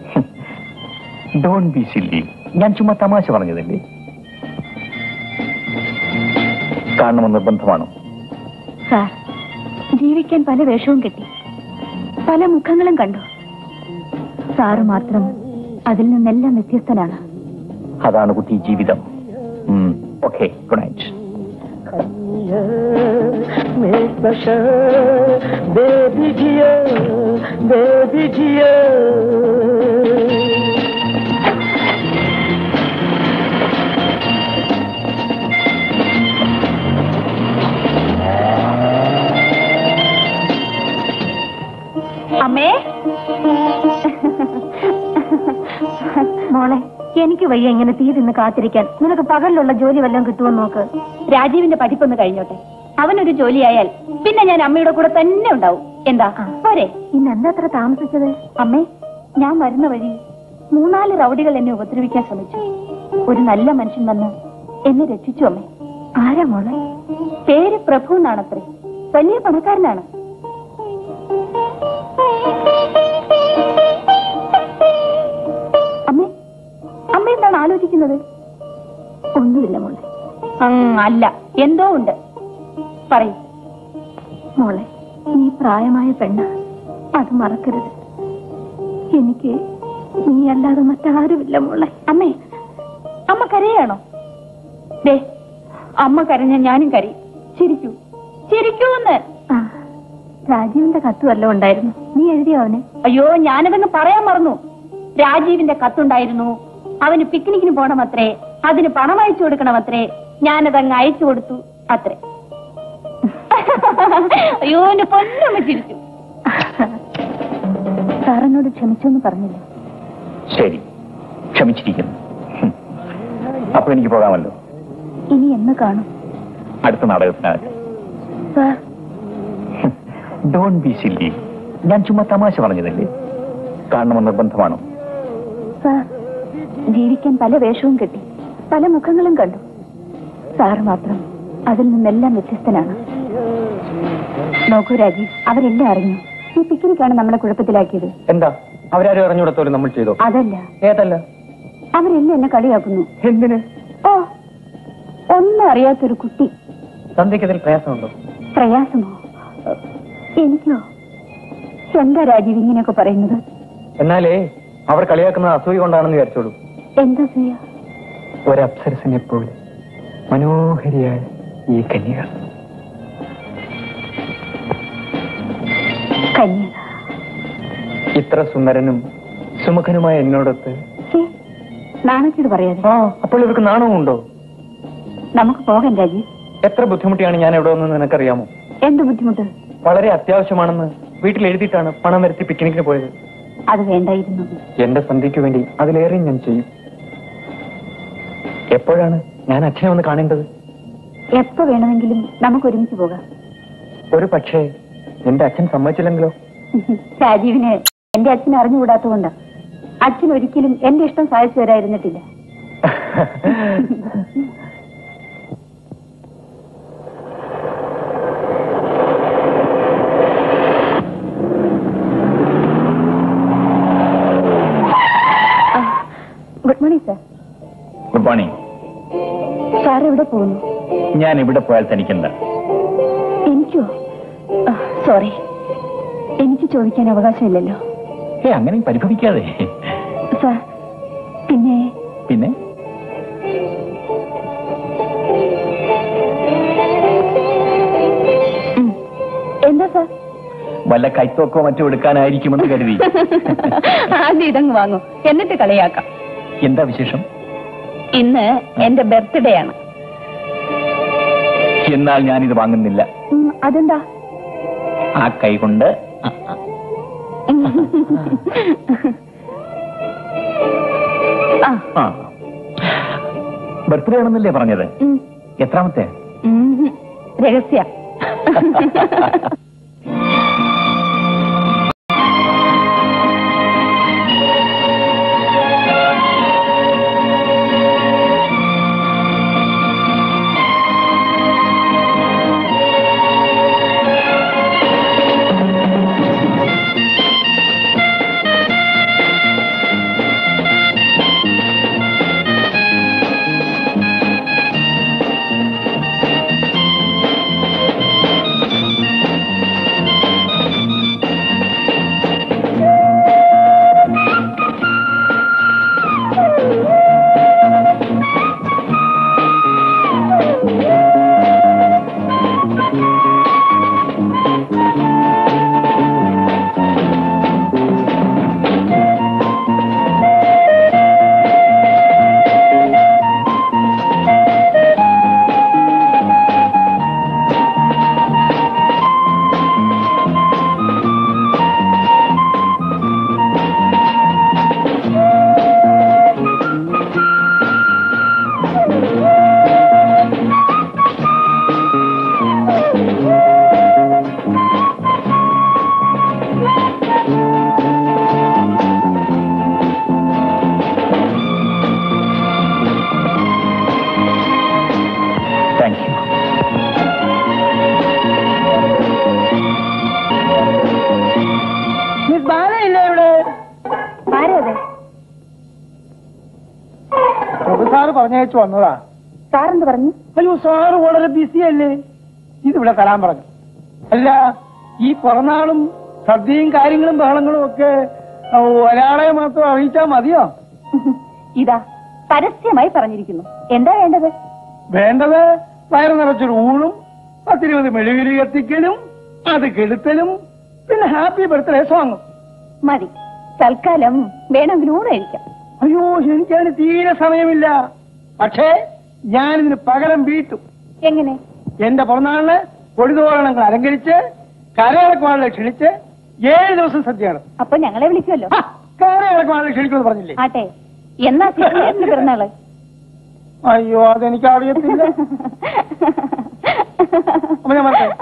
ഡോൺ ബി സില്ലി ഞാൻ ചുമ്മാ തമാശ പറഞ്ഞതല്ലേ കാണണമെന്ന് നിർബന്ധമാണോ സാർ ജീവിക്കാൻ പല വേഷവും കിട്ടി പല മുഖങ്ങളും കണ്ടു സാറ് മാത്രം അതിൽ നിന്നെല്ലാം വ്യത്യസ്തനാണ് അതാണ് കുട്ടി ജീവിതം okay good night Make the sure, baby dear, baby dear. അമ്മേ മോളെ എനിക്ക് വയ്യ ഇങ്ങനെ തീ തിന്ന് കാത്തിരിക്കാൻ നിനക്ക് പകലിലുള്ള ജോലി വല്ലതും കിട്ടുമോ നോക്ക് രാജീവിന്റെ പഠിപ്പൊന്ന് കഴിഞ്ഞോട്ടെ അവനൊരു ജോലിയായാൽ പിന്നെ ഞാൻ അമ്മയുടെ കൂടെ തന്നെ ഉണ്ടാവും എന്താ പോരെ ഇന്ന് എന്താ അത്ര താമസിച്ചത് അമ്മേ ഞാൻ വരുന്ന വഴി മൂന്നാല് റൗഡികൾ എന്നെ ഉപദ്രവിക്കാൻ ശ്രമിച്ചു ഒരു നല്ല മനുഷ്യൻ വന്ന് എന്നെ രക്ഷിച്ചു അമ്മേ ആരാ മോളെ പേര് പ്രഭു എന്നാണത്രേ വലിയ പണക്കാരനാണ് അമ്മേ അമ്മ എന്താണ് ആലോചിക്കുന്നത് ഒന്നുമില്ല മോളെ അല്ല എന്തോ ഉണ്ട് പറയൂ മോളെ നീ പ്രായമായ പെണ്ണ അത് മറക്കരുത് എനിക്ക് നീ അല്ലാതെ മറ്റാരുമില്ല മോളെ അമ്മേ അമ്മ കരയാണോ ദേ അമ്മ കരഞ്ഞ ഞാനും കരയും ചിരിക്കൂ ചിരിക്കൂന്ന് രാജീവിന്റെ കത്ത് വല്ലതും ഉണ്ടായിരുന്നു നീ എഴുതിയോ അവന് അയ്യോ ഞാനതങ്ങ് പറയാൻ മറന്നു രാജീവിന്റെ കത്തുണ്ടായിരുന്നു അവന് പിക്നിക്കിന് പോണമത്രേ അതിന് പണം അയച്ചു കൊടുക്കണമത്രേ ഞാനതങ്ങ് അയച്ചു കൊടുത്തു അത്രേ അയ്യോ എന്റെ പൊന്നമ്മ ചിരിച്ചു സാറിനോട് ക്ഷമിച്ചെന്ന് പറഞ്ഞില്ലേ ശരി ക്ഷമിച്ചിരിക്കുന്നു ഹും. അപ്പൊ എനിക്ക് പോകാമല്ലോ ഇനി എന്ന് കാണും അടുത്ത നാടകത്തിനാകട്ടെ സാർ ഡോൺ ബി സില്ലി ഞാൻ ചുമ്മാ തമാശ പറഞ്ഞതല്ലേ കാണണമെന്ന് നിർബന്ധമാണോ സാർ ജീവിക്കാൻ പല വേഷവും കിട്ടി പല മുഖങ്ങളും കണ്ടു സാർ മാത്രം അതിൽ നിന്നെല്ലാം വ്യത്യസ്തനാണ് നോക്കൂ രാജീവ് അവരെല്ലാം അറിഞ്ഞു ഈ പിക്നിക്കാണ് നമ്മളെ കുഴപ്പത്തിലാക്കിയത് എന്താ അവരാരും അറിഞ്ഞൂടത്തോലും നമ്മൾ ചെയ്തോ അതല്ല ഏതല്ല അവരെല്ലാം എന്നെ കളിയാക്കുന്നു എന്തിന് ഓ ഒന്നും അറിയാത്തൊരു കുട്ടി സന്ധ്യയ്ക്ക് അതിൽ പ്രയാസമുണ്ടോ പ്രയാസമോ എനിക്കോ എന്താ രാജീവ് ഇങ്ങനെയൊക്കെ പറയുന്നത് എന്നാലേ അവർ കളിയാക്കുന്നത് അസൂയ കൊണ്ടാണെന്ന് വിചാരിച്ചോളൂ എന്താ ചെയ്യാ ഒരപ്സരസിനെ പോലെ മനോഹരിയായ ഈ കന്യക കന്യക ഇത്ര സുന്ദരനും സുമുഖനുമായ എന്നോടൊത്ത് ഛേ, നാണക്കേട് പറയാതെ ആ അപ്പോൾ ഇവർക്ക് നാണവുമുണ്ടോ നമുക്ക് പോകാം രാജീവ് എത്ര ബുദ്ധിമുട്ടിയാണ് ഞാൻ എവിടെ വന്നത് നിനക്കറിയാമോ എന്ത് ബുദ്ധിമുട്ട് വളരെ അത്യാവശ്യമാണെന്ന് വീട്ടിൽ എഴുതിയിട്ടാണ് പണം വരുത്തി പിക്നിക്കിന് പോയത് അത് വേണ്ടായിരുന്നു എന്റെ സന്ധ്യയ്ക്ക് വേണ്ടി അതിലേറെ ഞാൻ ചെയ്യും എപ്പോഴാണ് ഞാൻ അച്ഛനെ ഒന്ന് കാണേണ്ടത് എപ്പോ വേണമെങ്കിലും നമുക്ക് ഒരുമിച്ച് പോകാം ഒരു പക്ഷേ എന്റെ അച്ഛൻ സമ്മതിച്ചില്ലെങ്കിലോ രാജീവിന് എന്റെ അച്ഛൻ അറിഞ്ഞുകൂടാത്തതുകൊണ്ട് അച്ഛൻ ഒരിക്കലും എന്റെ ഇഷ്ടം സാധിച്ചു തരായിരുന്നിട്ടില്ല good morning sir good morning sir എവിടെ പോകുന്നു ഞാൻ ഇവിടെ പോയാൽ തനിക്കെന്താ എനിക്കോ സോറി എനിക്ക് ചോദിക്കാൻ അവകാശമില്ലല്ലോ ഏ അങ്ങനെ പരിഭവിക്കാതെ സാർ പിന്നെ പിന്നെ വല്ല കൈത്തോക്കോ മറ്റോ എടുക്കാനായിരിക്കുമെന്ന് കരുതി ആദ്യം ഇതങ്ങ് വാങ്ങൂ എന്നിട്ട് കളിയാക്കാം എന്താ വിശേഷം ഇന്ന് എന്റെ ബർത്ത്ഡേ ആണ് എന്നാൽ ഞാനിത് വാങ്ങുന്നില്ല ഉം, അതെന്താ ആ കൈ കൊണ്ട് ആ ആ ബർത്ത്ഡേ ആണെന്നല്ലേ പറഞ്ഞത് ഉം, എത്രാമത്തെ ഉം, രഹസ്യ താങ്ക് യു മിസ് ബാലയില്ലേ ഇവിടെ ആരതെ സാറ് പറഞ്ഞയച്ചു വന്നതാ സാറെന്ത് പറഞ്ഞു അയ്യോ സാറ് വളരെ ബിസി അല്ലേ ഇതിവിടെ തരാൻ പറഞ്ഞു അല്ല ഈ പിറന്നാളും സദ്യയും കാര്യങ്ങളും ബഹളങ്ങളും ഒക്കെ ആ, ഒരാളെ മാത്രം അറിയിച്ചാൽ മതിയോ ഇതാ പരസ്യമായി പറഞ്ഞിരിക്കുന്നു എന്താ വേണ്ടത് വേണ്ടത് വയറ് നിറച്ചൊരു ഊണും പത്തിരുപത് മെഴുകുതിരി കത്തിക്കലും അത് കെടുത്തലും പിന്നെ ഹാപ്പി ബർത്ത്ഡേ സോങ്ങും മതി തൽക്കാലം വേണമെങ്കിൽ ഊണ് കഴിക്കാം അയ്യോ എനിക്കതിന് തീരെ സമയമില്ല പക്ഷേ ഞാനിതിന് പകരം വീട്ടും എങ്ങനെ എന്റെ പിറന്നാളിന് കൊടിതോരണങ്ങൾ അലങ്കരിച്ച് കരയിറക്കുവാളെ ക്ഷണിച്ച് ഏഴ് ദിവസം സദ്യയാണ് അപ്പൊ ഞങ്ങളെ വിളിക്കുമല്ലോ കരയിറക്കുവാളെ ക്ഷണിക്കുമെന്ന് പറഞ്ഞില്ലേ ആട്ടെ എന്നാ സിദ്ധേട്ടന്റെ പിറന്നാള് അയ്യോ അതെനിക്ക് അറിയത്തില്ല അപ്പൊ ഞാൻ വരട്ടെ?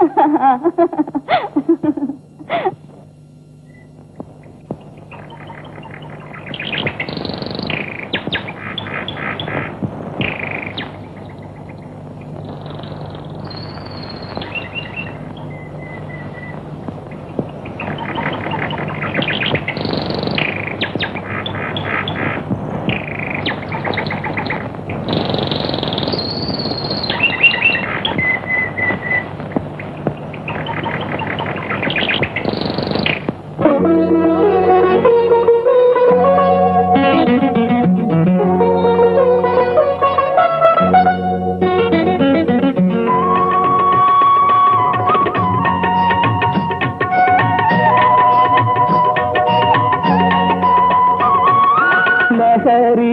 ലഹരി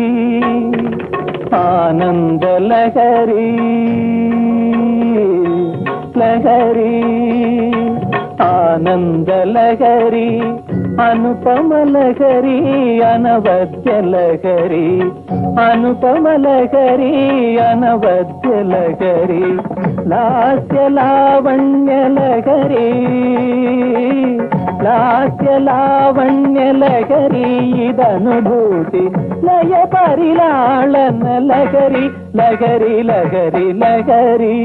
ആനന്ദ ലഹരി ലഹരി ആനന്ദ ലഹരി അനുപമ ലഹരി അനവദ്യ ലഹരി അനുപമ ലഹരി അനവദ്യ ലഹരി ലാസ്യ ലാവണ്യ ലഹരി ലാസ്യ ലാവണ്യ ലഹരി ഇതനുഭൂതി ലയ പരിലാളന ലഹരി ലഹരി ലഹരി ലഹരി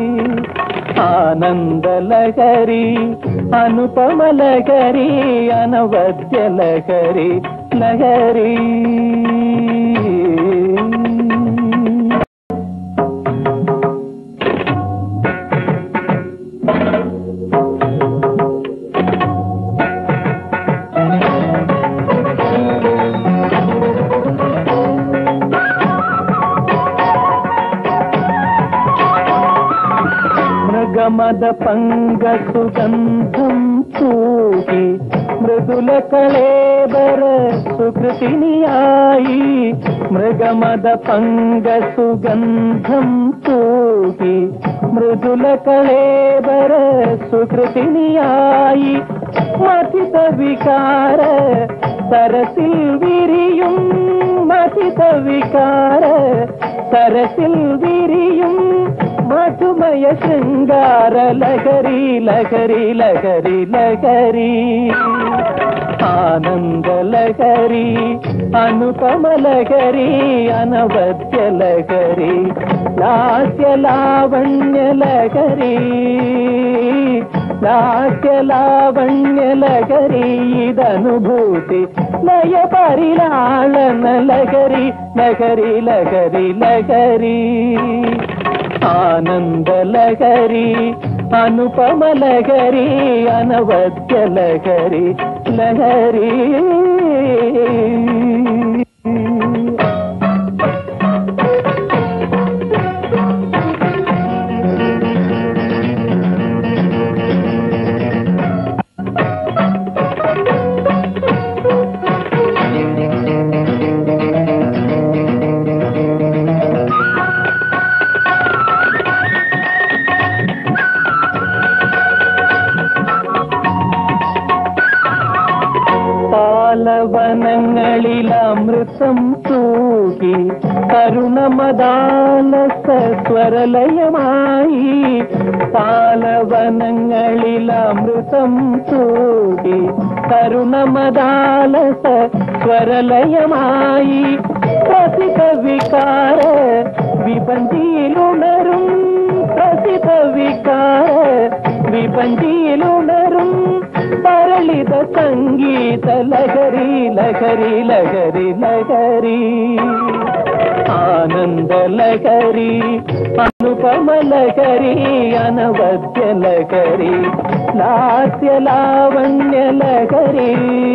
ആനന്ദ ലഹരി അനുപമ ലഹരി അനവദ്യ ലഹരി ലഹരി మృగమద పంగ సుగంధం చూడ തൂക്കി മൃദുല കളേബര സുകൃതിനിയായി മൃഗമത പങ്ക സുഗന്ധം തൂക്കി മൃദുല കളേബര സുകൃതിനിയായി മഥിത വികാര സരസിൽ വിരിയും മഥിത വികാര സരസിൽ വിരിയും മധുമയ ശൃംഗാര ലഹരി ലഹരി ലഹരി ലഹരി ആനന്ദ ലഹരി അനുപമ ലഹരി അനവദ്യ ലഹരി ലാസ്യ ലാവണ്യ ലഹരി ലാസ്യ ലാവണ്യ ലഹരി ഇതനുഭൂതി ലയ പരിലാളന ലഹരി ലഹരി ലഹരി ലഹരി ആനന്ദ ലഹരി അനുപമ ലഹരി അനവദ്യ ലഹരി ലഹരി പാലവനങ്ങളിൽ അമൃതം തൂകി കരുണമദാലസ സ്വരലയമായി പാലവനങ്ങളിൽ അമൃതം തൂകി കരുണമദാലസ സ്വരലയമായി പ്രസിദ്ധ വികാര വിപഞ്ചിയിലുണരും പ്രസിദ്ധ വികാര വിപഞ്ചിയിലുണരും തരളിത സംഗീത ലഹരി ലഹരി ലഹരി ലഹരി ആനന്ദ ലഹരി അനുപമ ലഹരി അനവദ്യ ലഹരി ലാസ്യ ലാവണ്യ ലഹരി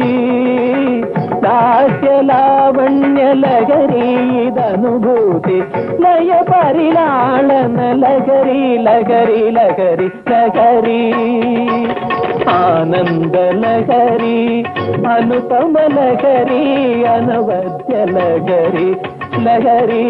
ലാസ്യ ലാവണ്യ ലഹരി ഇതനുഭൂതി ലയ പരിലാളന ലഹരി ലഹരി ലഹരി ലഹരി ആനന്ദ ലഹരി അനുപമ ലഹരി അനവദ്യ ലഹരി ലഹരി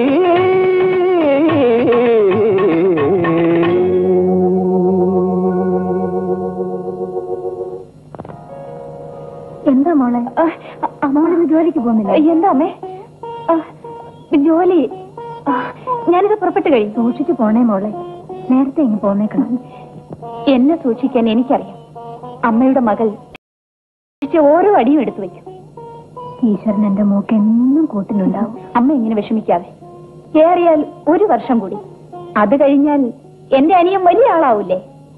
എന്താ മോളെ മോളിന്ന് ജോലിക്ക് പോകുന്നില്ല എന്താ അമ്മേ ആ, ജോലി ആ, ഞാനിത് പുറപ്പെട്ട് കഴിയും സൂക്ഷിച്ചു പോണേ മോളെ നേരത്തെ ഇങ്ങ് പോന്നേക്കണം എന്നെ സൂക്ഷിക്കാൻ എനിക്കറിയാം അമ്മയുടെ മകൾ പക്ഷെ ഓരോ അടിയും എടുത്തു വെക്കും ഈശ്വരൻ എന്റെ മോക്ക് എന്നും കൂട്ടിനുണ്ടാവും അമ്മ ഇങ്ങനെ വിഷമിക്കാതെ ഏറിയാൽ ഒരു വർഷം കൂടി അത് കഴിഞ്ഞാൽ എന്റെ അനിയൻ വലിയ ആളാവൂലേ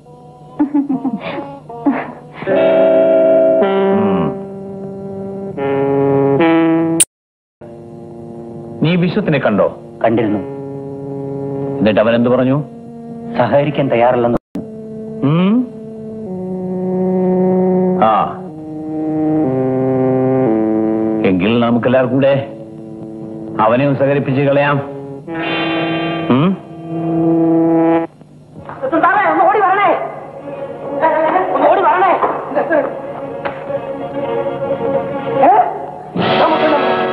നീ വിശ്വത്തിനെ കണ്ടോ കണ്ടിരുന്നു എന്നിട്ട് അവൻ എന്ത് പറഞ്ഞു സഹകരിക്കാൻ തയ്യാറല്ലെന്ന് ഉം? ആ എങ്കിൽ നമുക്കെല്ലാവർക്കും കൂടെ അവനെ ഒന്ന് സഹകരിപ്പിച്ച് കളയാം ഉം? ഒന്ന് ഓടി വരണേ ഒന്ന് ഓടി വരണേ ഏ? നമുക്ക്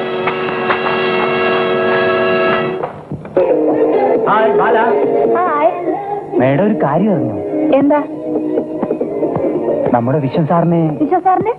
ഹായ് ബാല ഹായ് മേഡം ഒരു കാര്യം അറിഞ്ഞു എന്താ നമ്മുടെ വിശ്വം സാറിനെ വിശ്വ സാറിന്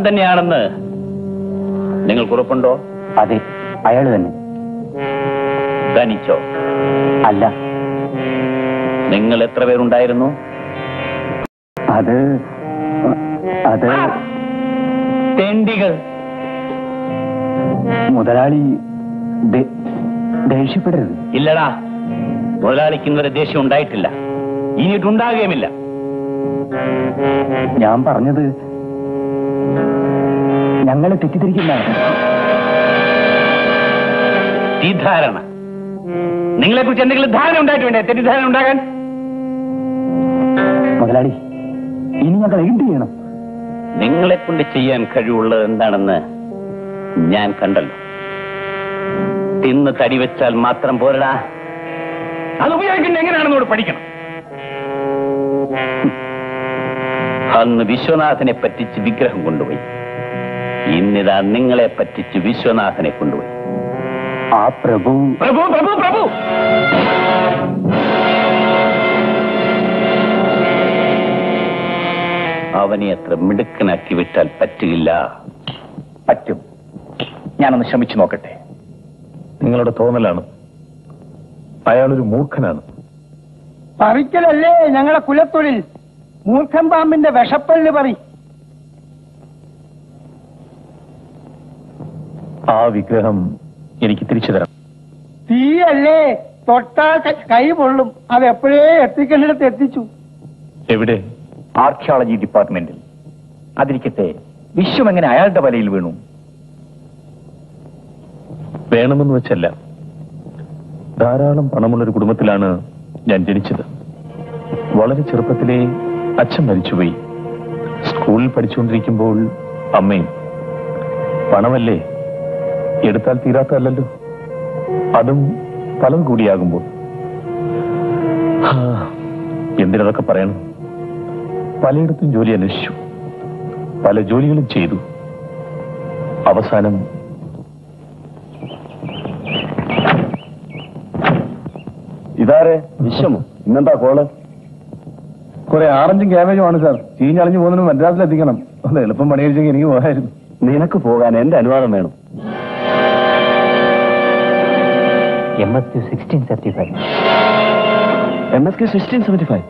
തന്നെയാണെന്ന് നിങ്ങൾക്ക് ഉറപ്പുണ്ടോ അതെ അയാൾ തന്നെ ധനിച്ചോ അല്ല നിങ്ങൾ എത്ര പേരുണ്ടായിരുന്നു അത് അത് തെണ്ടികൾ മുതലാളി ദേ- ദേഷ്യപ്പെടരുത് ഇല്ലടാ മുതലാളിക്ക് ഇന്നൊരു ദേഷ്യം ഉണ്ടായിട്ടില്ല ഇനിയിട്ടുണ്ടാകുകയുമില്ല ഞാൻ പറഞ്ഞത് ഞങ്ങളെ തെറ്റിദ്ധരിക്കുന്നതാണ് തെറ്റിദ്ധാരണ നിങ്ങളെ കുറിച്ച് എന്തെങ്കിലും ധാരണ ഉണ്ടായിട്ട് വേണ്ടേ തെറ്റിദ്ധാരണ ഉണ്ടാകാൻ മുതലാളി ഇനി ഞങ്ങൾ എന്ത് ചെയ്യണം നിങ്ങളെ കൊണ്ട് ചെയ്യാൻ കഴിവുള്ളത് എന്താണെന്ന് ഞാൻ കണ്ടല്ലോ തിന്ന് തടി വെച്ചാൽ മാത്രം പോരടാ അത് ഉപയോഗിക്കുന്നത് എങ്ങനെയാണെന്നോട് പഠിക്കണം അന്ന് വിശ്വനാഥനെ പറ്റിച്ച് വിഗ്രഹം കൊണ്ടുപോയി ഇന്നിതാ നിങ്ങളെ പറ്റിച്ച് വിശ്വനാഥനെ കൊണ്ടുപോയി ആ പ്രഭു പ്രഭു പ്രഭു പ്രഭു അവനെ അത്ര മിടുക്കനാക്കി വിട്ടാൽ പറ്റുകയില്ല പറ്റും ഞാനൊന്ന് ശ്രമിച്ചു നോക്കട്ടെ നിങ്ങളുടെ തോന്നലാണ് അയാളൊരു മൂർഖനാണ് പറിക്കലല്ലേ ഞങ്ങളെ കുലത്തൊഴിൽ മൂർഖൻ പാമ്പിന്റെ വിഷപ്പല്ല് പറി ആ വിഗ്രഹം എനിക്ക് തിരിച്ചു തരണം തീയല്ലേ തൊട്ടാൽ ക- കൈ പൊള്ളും അത് എപ്പോഴേ എത്തിക്കേണ്ടിടത്ത് എത്തിച്ചു എവിടെ ആർക്കിയോളജി ഡിപ്പാർട്ട്മെന്റിൽ അതിരിക്കട്ടെ വിശ്വം എങ്ങനെ അയാളുടെ വലയിൽ വീണു വേണമെന്ന് വെച്ചല്ല ധാരാളം പണമുള്ളൊരു കുടുംബത്തിലാണ് ഞാൻ ജനിച്ചത് വളരെ ചെറുപ്പത്തിലേ അച്ഛൻ മരിച്ചുപോയി സ്കൂളിൽ പഠിച്ചുകൊണ്ടിരിക്കുമ്പോൾ അമ്മയും പണമല്ലേ എടുത്താൽ തീരാത്തല്ലോ അതും ഫലം കൂടിയാകുമ്പോൾ ഹാ, എന്തിനതൊക്കെ പറയണം പലയിടത്തും ജോലി അന്വേഷിച്ചു പല ജോലികളും ചെയ്തു അവസാനം ഇതാരെ വിശ്വമോ ഇന്നെന്താ കോള് കുറെ ആറഞ്ചും ക്യാബേജുമാണ് സാർ ചീഞ്ഞളിഞ്ഞു പോകുന്നതിന് മദ്രാസിൽ എത്തിക്കണം ഒന്ന് എളുപ്പം പണി കഴിച്ചെങ്കിൽ എനിക്ക് പോകായിരുന്നു നിനക്ക് പോകാൻ എന്റെ അനുവാദം വേണം M S Q sixteen seventy five M S K sixteen seventy five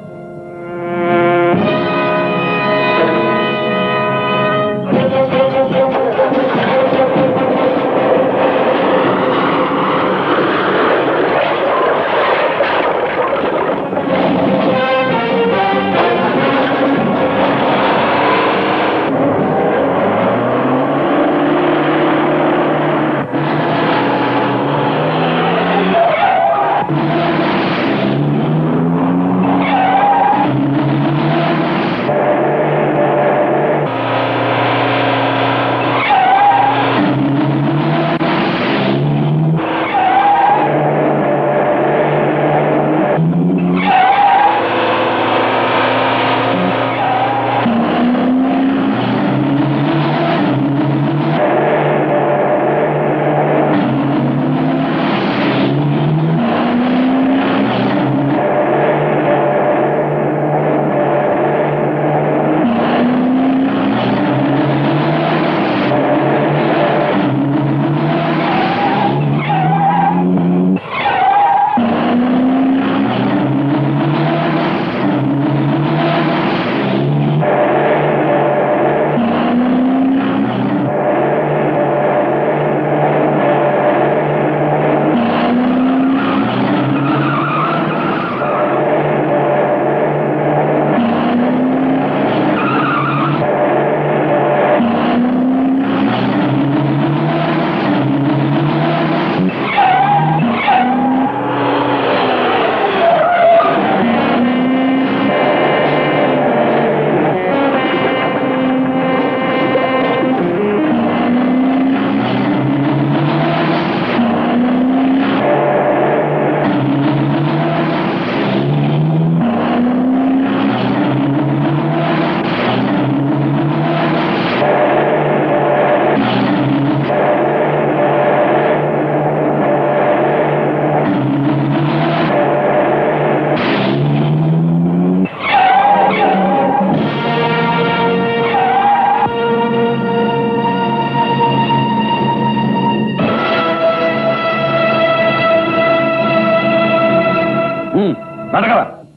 നടക്കണ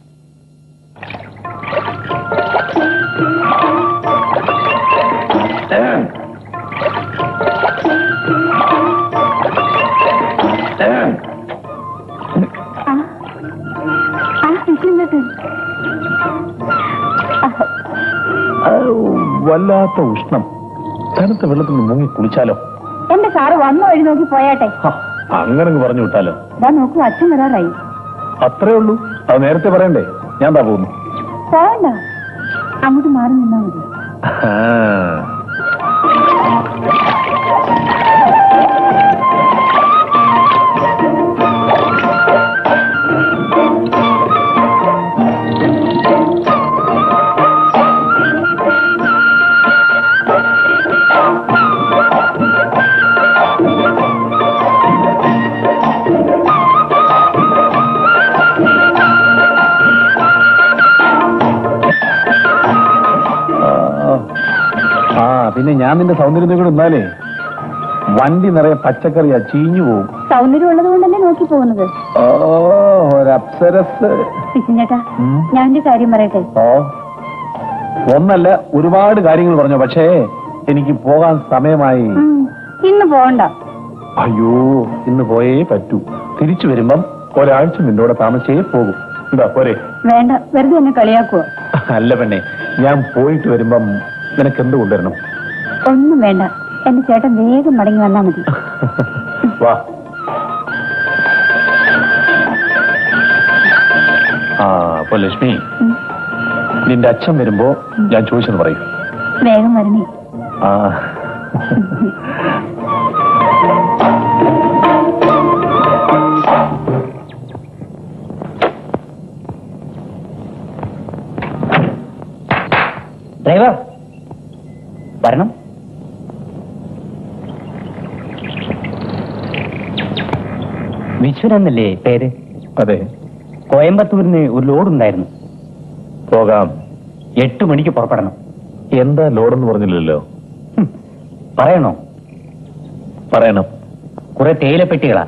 ആ ആ വിഷ്ണുചേട്ടൻ വല്ലാത്ത ഉഷ്ണം തണുത്ത വെള്ളത്തിൽ നിന്ന് മുങ്ങി കുളിച്ചാലോ എന്റെ സാറ് വന്ന വഴി നോക്കി പോയാട്ടെ ഹ, അങ്ങനെ അങ്ങ് പറഞ്ഞു വിട്ടാലോ ഇതാ നോക്കൂ അച്ഛൻ വരാറായി അത്രേ ഉള്ളൂ അത് നേരത്തെ പറയണ്ടേ ഞാൻ താ പോകുന്നു പോവണ്ട അങ്ങോട്ട് മാറി നിന്നാ മതി ആ. ആ പിന്നെ ഞാൻ നിന്റെ സൗന്ദര്യത്തെ കൂടെ നിന്നാലേ വണ്ടി നിറയെ പച്ചക്കറിയാ ചീഞ്ഞു പോവും സൗന്ദര്യം ഉള്ളത് കൊണ്ടല്ലേ നോക്കി പോകുന്നത് ഓ ഒരപ്സരസ് വിഷ്ണുചേട്ടാ ഉം. ഞാൻ എന്റെ കാര്യം പറയട്ടെ ഓ ഒന്നല്ല ഒരുപാട് കാര്യങ്ങൾ പറഞ്ഞു പക്ഷേ എനിക്ക് പോകാൻ സമയമായി ഉം, ഇന്ന് പോവണ്ട അയ്യോ ഇന്ന് പോയേ പറ്റൂ തിരിച്ചു വരുമ്പം ഒരാഴ്ച നിന്റെ കൂടെ താമസിച്ചേ പോകും എന്താ പോരെ വേണ്ട വെറുതെ എന്നെ കളിയാക്കുവോ അല്ല പെണ്ണെ ഞാൻ പോയിട്ട് വരുമ്പം നിനക്ക് എന്ത് കൊണ്ടുവരണം ഒന്നും വേണ്ട എന്റെ ചേട്ടൻ വേഗം മടങ്ങി വന്നാ മതി വാ ആ അപ്പൊ ലക്ഷ്മി ഉം, നിന്റെ അച്ഛൻ വരുമ്പോ ഞാൻ ചോദിച്ചെന്ന് പറയൂ വേഗം വരണേ ആ ഡ്രൈവർ വരണം വിശ്വൻ എന്നല്ലേ പേര് അതെ കോയമ്പത്തൂരിന് ഒരു ലോഡ് ഉണ്ടായിരുന്നു പോകാം എട്ട് മണിക്ക് പുറപ്പെടണം എന്താ ലോഡെന്ന് പറഞ്ഞില്ലല്ലോ ഹും, പറയണോ പറയണം കുറെ തേയിലപ്പെട്ടികളാ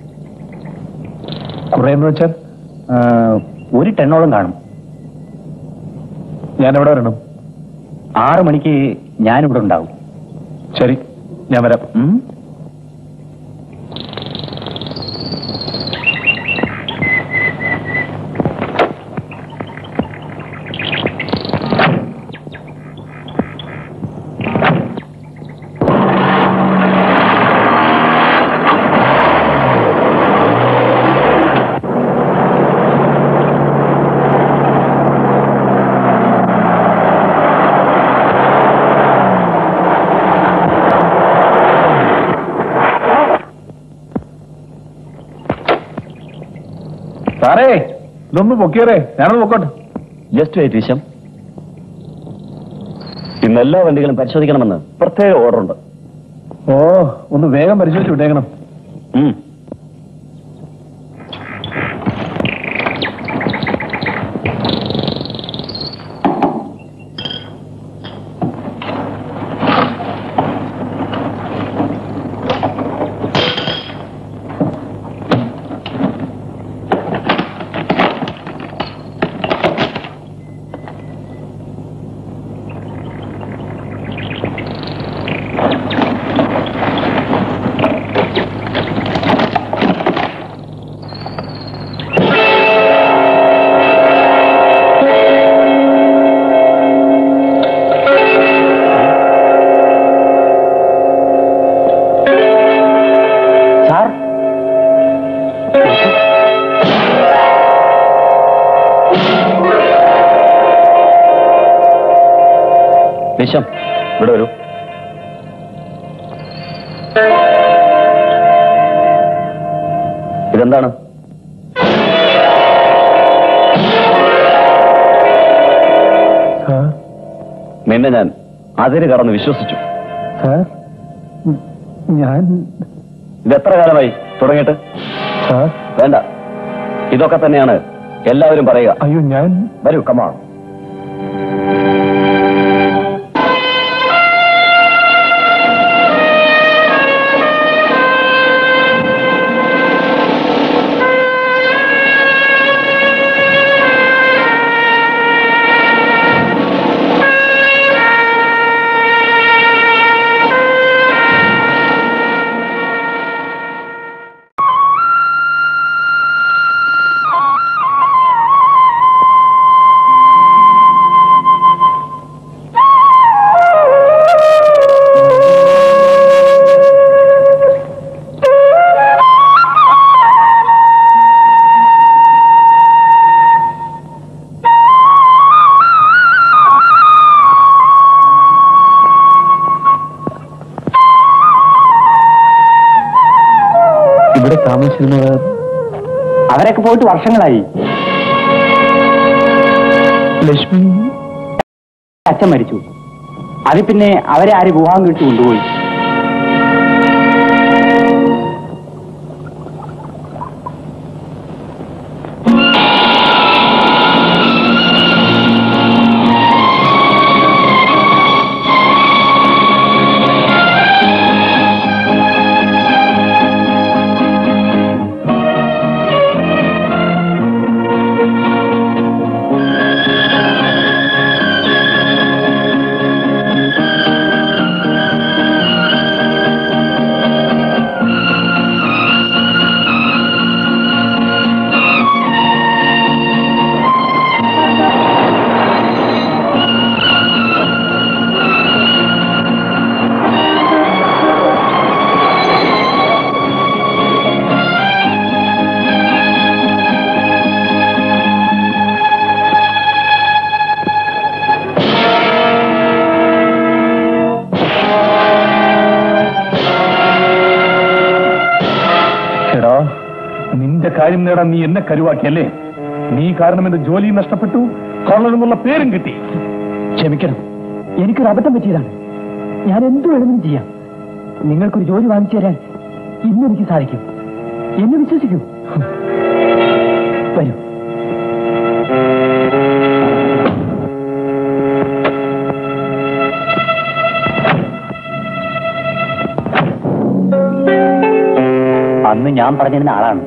കുറെ എന്ന് വെച്ചാൽ ആ, ഒരു ടെണ്ണോളം കാണും ഞാൻ എവിടെ വരണം ആറു മണിക്ക് ഞാനിവിടെ ഉണ്ടാവും ശരി ഞാൻ വരാം ഉം? സാറേ ഇതൊന്ന് പൊക്കിയറേ ഞാനത് പൊക്കോട്ടെ ജസ്റ്റ് വെയിറ്റ് വിശം ഇന്ന് എല്ലാ വണ്ടികളും പരിശോധിക്കണമെന്ന് പ്രത്യേക ഓർഡർ ഉണ്ട് ഓ ഒന്ന് വേഗം പരിശോധിച്ച് വിട്ടേക്കണം സാർ വിശം ഇവിടെ വരൂ ഇതെന്താണ് സാർ നിന്നെ ഞാൻ അതിര് കടന്ന് വിശ്വസിച്ചു സാർ ഉം, ഞാൻ ഇത് എത്ര കാലമായി തുടങ്ങിയിട്ട് സാർ വേണ്ട ഇതൊക്കെ തന്നെയാണ് എല്ലാവരും പറയുക അയ്യോ ഞാൻ വരൂ കമാൺ ഇവിടെ താമസിച്ചിരുന്നവർ അവരൊക്കെ പോയിട്ട് വർഷങ്ങളായി ലക്ഷ്മി അച്ഛൻ മരിച്ചു അത് പിന്നെ അവരെ ആര് വിവാഹം കഴിച്ചു കൊണ്ടുപോയി എടാ നിന്റെ കാര്യം നേടാൻ നീ എന്നെ കരുവാക്കിയല്ലേ നീ കാരണം എന്റെ ജോലി നഷ്ടപ്പെട്ടു കോളർ എന്നുള്ള പേരും കിട്ടി ക്ഷമിക്കണം എനിക്കൊരു അബദ്ധം പറ്റിയതാണ് ഞാൻ എന്ത് വേണമെങ്കിലും ചെയ്യാം നിങ്ങൾക്കൊരു ജോലി വാങ്ങിച്ചു തരാൻ ഇന്ന് എനിക്ക് സാധിക്കും എന്നെ വിശ്വസിക്കൂ വരൂ അന്ന് ഞാൻ പറഞ്ഞിരുന്ന ആളാണ്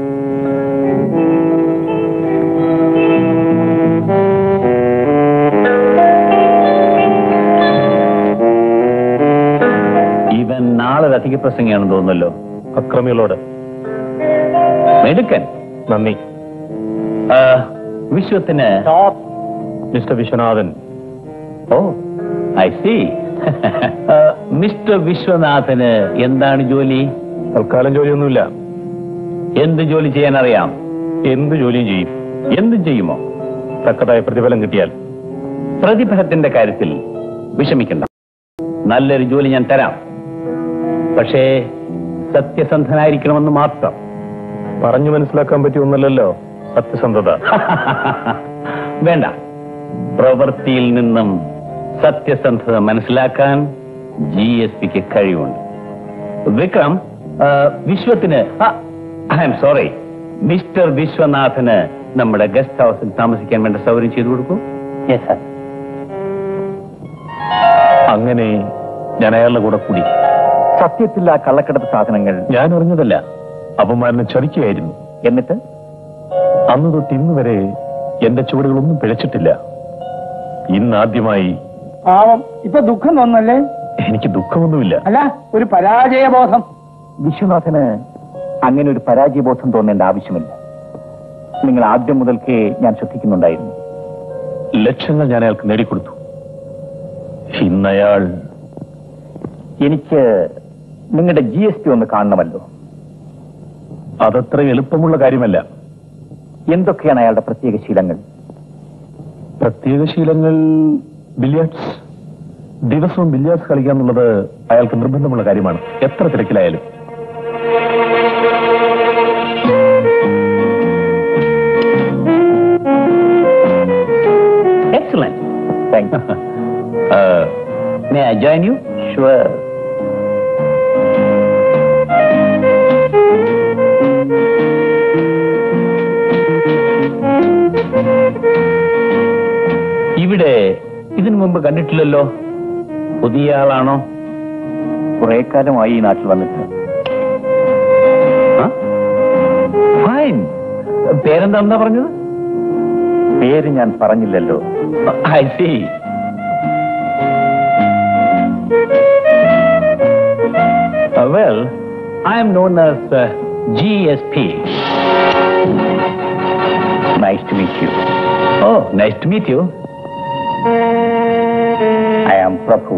ഇവൻ നാളെ അധിക പ്രസംഗിയാണെന്ന് തോന്നുന്നല്ലോ അക്രമികളോട് മെടുക്കൻ നന്ദി ആ, വിശ്വത്തിന് mister Viswanathan oh I see mister വിശ്വനാഥന് എന്താണ് ജോലി തൽക്കാലം ജോലിയൊന്നുമില്ല എന്ത് ജോലി ചെയ്യാൻ അറിയാം എന്ത് ജോലിയും ചെയ്യും എന്തും ചെയ്യുമോ തക്കതായ പ്രതിഫലം കിട്ടിയാൽ പ്രതിഫലത്തിന്റെ കാര്യത്തിൽ വിഷമിക്കണ്ട നല്ലൊരു ജോലി ഞാൻ തരാം പക്ഷേ സത്യസന്ധനായിരിക്കണമെന്ന് മാത്രം പറഞ്ഞു മനസ്സിലാക്കാൻ പറ്റിയ ഒന്നല്ലല്ലോ സത്യസന്ധത വേണ്ട പ്രവൃത്തിയിൽ നിന്നും സത്യസന്ധത മനസ്സിലാക്കാൻ ജി എസ് പിക്ക് കഴിവുണ്ട് വിക്രം ആ, വിശ്വത്തിന് ഐ എം സോറി മിസ്റ്റർ വിശ്വനാഥന് നമ്മുടെ ഗസ്റ്റ് ഹൗസിൽ താമസിക്കാൻ വേണ്ട സൗകര്യം ചെയ്തു കൊടുക്കൂ യെസ് സാർ അങ്ങനെ ഞാൻ അയാളുടെ കൂടെ കൂടി സത്യത്തിൽ ആ കള്ളക്കടത്ത് സാധനങ്ങൾ ഞാൻ അറിഞ്ഞതല്ല അപമാനം ചതിക്കുകയായിരുന്നു എന്നിട്ട് അന്ന് തൊട്ട് ഇന്ന് വരെ എന്റെ ചുവടുകളൊന്നും പിഴച്ചിട്ടില്ല ഇന്നാദ്യമായി പാവം ഇപ്പൊ ദുഃഖം തോന്നല്ലേ എനിക്ക് ദുഃഖമൊന്നുമില്ല അല്ല ഒരു പരാജയബോധം വിശ്വനാഥന് അങ്ങനെ ഒരു പരാജയബോധം തോന്നേണ്ട ആവശ്യമില്ല നിങ്ങൾ ആദ്യം മുതൽക്കേ ഞാൻ ശ്രദ്ധിക്കുന്നുണ്ടായിരുന്നു ലക്ഷങ്ങൾ ഞാൻ അയാൾക്ക് നേടിക്കൊടുത്തു ഇന്നയാൾ എനിക്ക് നിങ്ങളുടെ ജി എസ് ടി ഒന്ന് കാണണമല്ലോ അതത്ര എളുപ്പമുള്ള കാര്യമല്ല എന്തൊക്കെയാണ് അയാളുടെ പ്രത്യേക ശീലങ്ങൾ പ്രത്യേക ശീലങ്ങൾ ബില്യാർഡ്സ് ദിവസവും ബില്യാർഡ്സ് കളിക്കുക എന്നുള്ളത് അയാൾക്ക് നിർബന്ധമുള്ള കാര്യമാണ് എത്ര തിരക്കിലായാലും excellent thank you may I join you sure ഇവിടെ ഇതിനു മുമ്പ് കണ്ടിട്ടില്ലല്ലോ പുതിയ ആളാണോ കുറെ കാലമായി ഈ നാട്ടിൽ വന്നിട്ട് ഫൈൻ പേരെന്താ പറഞ്ഞത് പേര് ഞാൻ പറഞ്ഞില്ലല്ലോ I see well I'm known as G S P nice to meet you oh nice to meet you I am Prabhu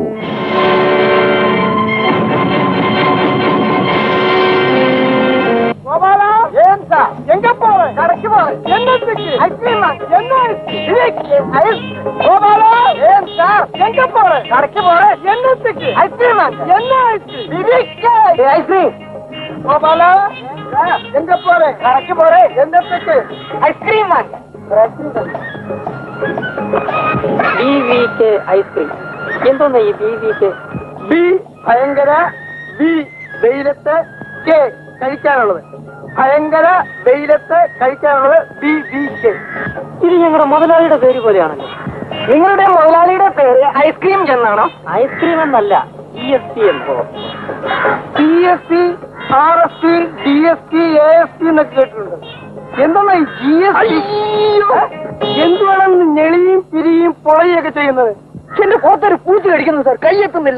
Gopala ஏன் சார் எங்க போற கடைக்கு போற என்னத்துக்கு ஐஸ்கிரீம் என்ன ஐஸ் கோபாலா ஏன் சார் எங்க போற கடைக்கு போற என்னத்துக்கு ஐஸ்கிரீம் என்ன ஐஸ்கிரீம் ஐஸ்கிரீம் கோபாலா എങ്ക പോരെ കറക്കി പോരെ എന്നത്തേക്ക് ഐസ്ക്രീം വാങ്ങ ബി വി കെ ഐസ്ക്രീം എന്തോന്നാ ഈ ബി വി കെ ബി ഭയങ്കര ബി വെയിലത്ത് കെ കഴിക്കാനുള്ളത് ഭയങ്കര വെയിലത്ത് കഴിക്കാനുള്ളത് ബി ബി കെ ഇത് ഞങ്ങളുടെ മുതലാളിയുടെ പേര് പോലെയാണല്ലോ നിങ്ങളുടെ മുതലാളിയുടെ പേര് ഐസ്ക്രീം എന്നാണോ ഐസ്ക്രീം എന്നല്ല ഇ എസ് പി എന്തോ P S C R S C D S C A S C എന്നൊക്കെ കേട്ടിട്ടുണ്ട് എന്താണ് ഈ ജി എസ് ടി എന്തുവാണെന്ന് ഞെളിയും പിരിയും പൊളയൊക്കെ ചെയ്യുന്നത് എന്റെ പുറത്തൊരു പൂച്ച കടിക്കുന്നു സാർ കൈയെത്തുന്നില്ല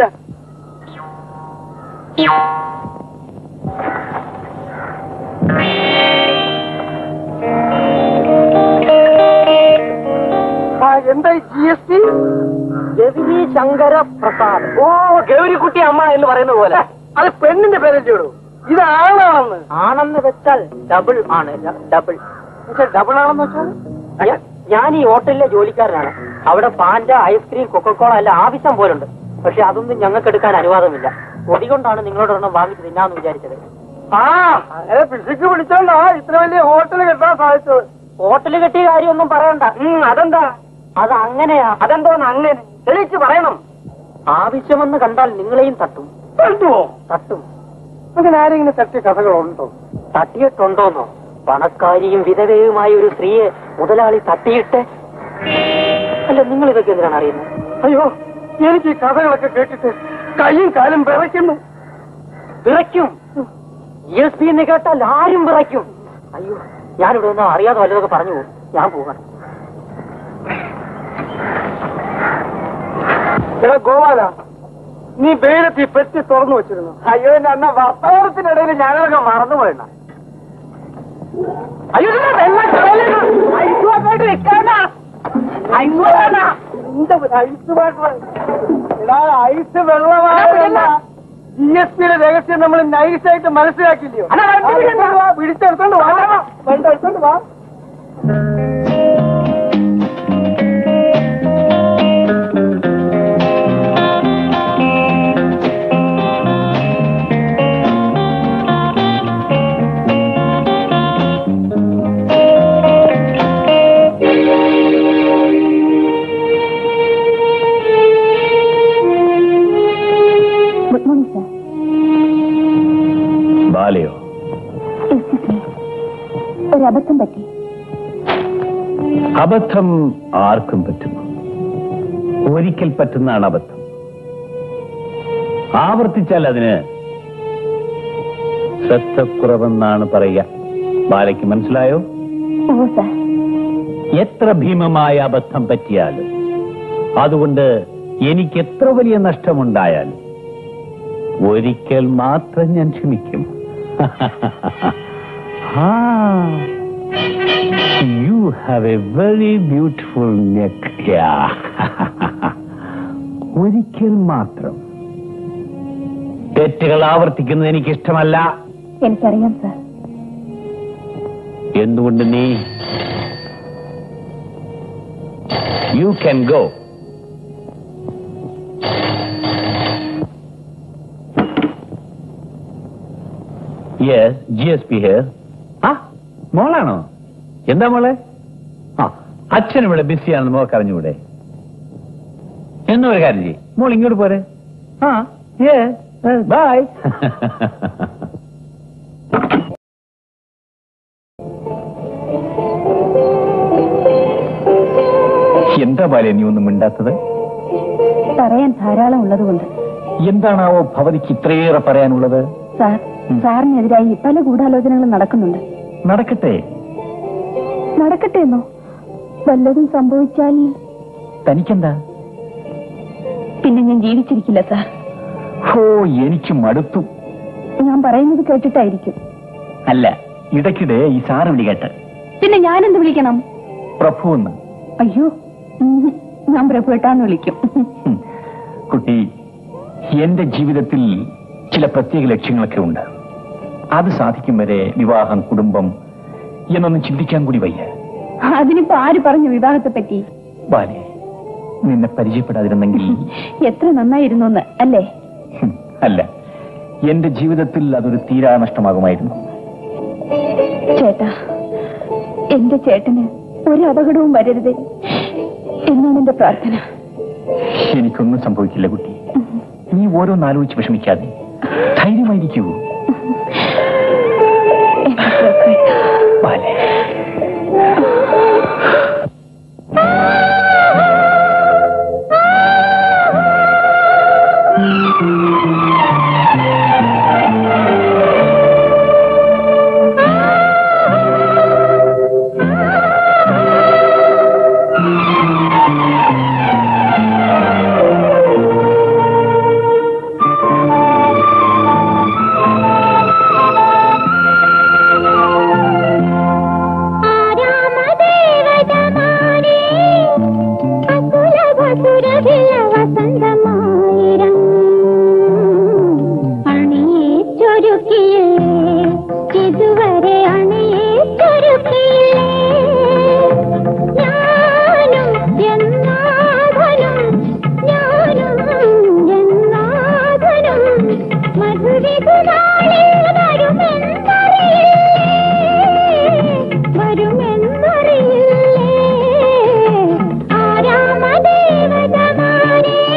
ആ എന്താ G S T Ravi Shankara Prasad ഓ ഗൗരിക്കുട്ടി അമ്മ എന്ന് പറയുന്ന പോലെ അത് പെണ്ണിന്റെ പേരല്ലേ ഇടൂ ഇത് ആണാണെന്ന് ആണെന്ന് വെച്ചാൽ ഡബിൾ ആണ് ഡബിൾ ഡബിൾ ആണെന്ന് വെച്ചാൽ ഞാ- ഞാൻ ഈ ഹോട്ടലിലെ ജോലിക്കാരനാണ് അവിടെ പാൻഡ ഐസ്ക്രീം കൊക്കക്കോള എല്ലാം ആവശ്യം പോലുണ്ട് പക്ഷെ അതൊന്നും ഞങ്ങൾക്ക് എടുക്കാൻ അനുവാദമില്ല കൊതികൊണ്ടാണ് നിങ്ങളോട് ഒരെണ്ണം വാങ്ങിച്ച് തിന്നാന്ന് വിചാരിച്ചത് ആ അങ്ങനെ പിശുക്ക് പിടിച്ചോണ്ടാ ഇത്ര വലിയ ഹോട്ടൽ കെട്ടാൻ സാധിച്ചത് ഹോട്ടൽ കെട്ടിയ കാര്യമൊന്നും പറയണ്ട ഉം, അതെന്താ അത് അങ്ങനെയാ അതെന്തോന്ന് അങ്ങനെ തെളിയിച്ച് പറയണം ആവശ്യമെന്ന് കണ്ടാൽ നിങ്ങളെയും തട്ടും തട്ടുവോ തട്ടും അങ്ങനെ ആരെങ്കിലും തട്ടിയ കഥകളുണ്ടോ തട്ടിയിട്ടുണ്ടോന്നോ പണക്കാരിയും വിധവയുമായ ഒരു സ്ത്രീയെ മുതലാളി തട്ടിയിട്ട് അല്ല നിങ്ങൾ ഇതൊക്കെ എന്തിനാണ് അറിയുന്നത് അയ്യോ എനിക്ക് ഈ കഥകളൊക്കെ കേട്ടിട്ട് കൈയും കാലും വിറയ്ക്കുന്നു വിറയ്ക്കും ഇ എസ് പി എന്ന് കേട്ടാൽ ആരും വിറയ്ക്കും അയ്യോ ഞാനിവിടെ ഒന്നും അറിയാതെ വല്ലതൊക്കെ പറഞ്ഞു പോകും ഞാൻ പോകണം എടാ ഗോപാല നീ വെയിലത്ത് ഈ പെട്ടി തുറന്നു വെച്ചിരുന്നു അയ്യോ എന്റെ അന്ന വർത്തമാനത്തിനിടയിൽ ഞാനതൊക്കെ മറന്നു പോയണ്ട അയ്യോ ഇതിന്റെ വെള്ളം കളയരുത്. ഐസുമായിട്ട് നിൽക്കാനാ. ഐസുമായിട്ടാ. എന്താ ഇത് ഐസുമായിട്ട് എടാ ഐസ് വെള്ളമായല്ല ജി എസ് പിയുടെ രഹസ്യം നമ്മൾ നൈസായിട്ട് മനസ്സിലാക്കില്ലയോ ആ, പിടിച്ചെടുത്തോണ്ട് വാ വേണ്ട എടുത്തോണ്ട് വാ ഗുഡ് മോർണിംഗ് സർ ബാലയോ എക്സ്ക്യൂസ് മീ ഒരു അബദ്ധം പറ്റി അബദ്ധം ആർക്കും പറ്റുന്നു ഒരിക്കൽ പറ്റുന്നതാണ് അബദ്ധം ആവർത്തിച്ചാൽ അതിന് ശ്രദ്ധക്കുറവെന്നാണ് പറയുക ബാലയ്ക്ക് മനസ്സിലായോ ഓ സർ എത്ര ഭീമമായ അബദ്ധം പറ്റിയാലും അതുകൊണ്ട് എനിക്ക് എത്ര വലിയ നഷ്ടമുണ്ടായാലും ഒരിക്കൽ മാത്രം ഞാൻ ക്ഷമിക്കും you have a very beautiful neck ഒരിക്കൽ മാത്രം തെറ്റുകൾ ആവർത്തിക്കുന്നത് എനിക്ക് ഇഷ്ടമല്ല എനിക്കറിയാം സർ എന്തുകൊണ്ട് നീ you can go yes G S P here ആ മോളാണോ എന്താ മോളെ ആ അച്ഛൻ ഇവിടെ ബിസിയാണെന്ന് മോൾക്ക് അറിഞ്ഞൂടെ എന്നൊരു കാര്യം ചെയ്യും മോൾ ഇങ്ങോട്ട് പോരെ ആ ബൈ എന്താ ബാല്യ നീ ഒന്നും മിണ്ടാത്തത് പറയാൻ ധാരാളം ഉള്ളതുകൊണ്ട് എന്താണാവോ ഭവതിക്ക് ഇത്രയേറെ പറയാനുള്ളത് സാർ സാറിനെതിരായി പല ഗൂഢാലോചനകളും നടക്കുന്നുണ്ട് നടക്കട്ടെ നടക്കട്ടെ എന്നോ വല്ലതും സംഭവിച്ചാൽ തനിക്കെന്താ പിന്നെ ഞാൻ ജീവിച്ചിരിക്കില്ല സാർ ഹോ എനിക്ക് മടുത്തു ഞാൻ പറയുന്നത് കേട്ടിട്ടായിരിക്കും അല്ല ഇടയ്ക്കിടെ ഈ സാറ് വിളി കേട്ട് പിന്നെ ഞാനെന്ത് വിളിക്കണം പ്രഭു എന്ന് അയ്യോ ഉം, ഞാൻ പ്രഭുട്ടാന്ന് വിളിക്കും ഹും. കുട്ടി എന്റെ ജീവിതത്തിൽ ചില പ്രത്യേക ലക്ഷ്യങ്ങളൊക്കെ ഉണ്ട് അത് സാധിക്കും വരെ വിവാഹം കുടുംബം എന്നൊന്നും ചിന്തിക്കാൻ കൂടി വയ്യ അതിനിപ്പോ ആര് പറഞ്ഞു വിവാഹത്തെ പറ്റി ബാലെ നിന്നെ പരിചയപ്പെടാതിരുന്നെങ്കിൽ എത്ര നന്നായിരുന്നു എന്ന് അല്ലേ ഹും, അല്ല എന്റെ ജീവിതത്തിൽ അതൊരു തീരാ നഷ്ടമാകുമായിരുന്നു ചേട്ടാ എന്റെ ചേട്ടന് ഒരു അപകടവും വരരുത് എന്നാണ് എന്റെ പ്രാർത്ഥന എനിക്കൊന്നും സംഭവിക്കില്ല കുട്ടി നീ ഓരോന്നാലോചിച്ച് വിഷമിക്കാതെ ധൈര്യമായിരിക്കൂ എന്റെ പ്രൊഫേറ്റ. ബാലേ ഇതുവരെ അണിയേറ്റൊരുക്കിയില്ലേ ഞാനും എന്നാഥനും ഞാനും എന്നാഥനും മധുവിധുനാളിൽ വരുമെന്നറിയില്ലേ വരുമെന്നറിയില്ലേ ആരാമദേവതമാരേ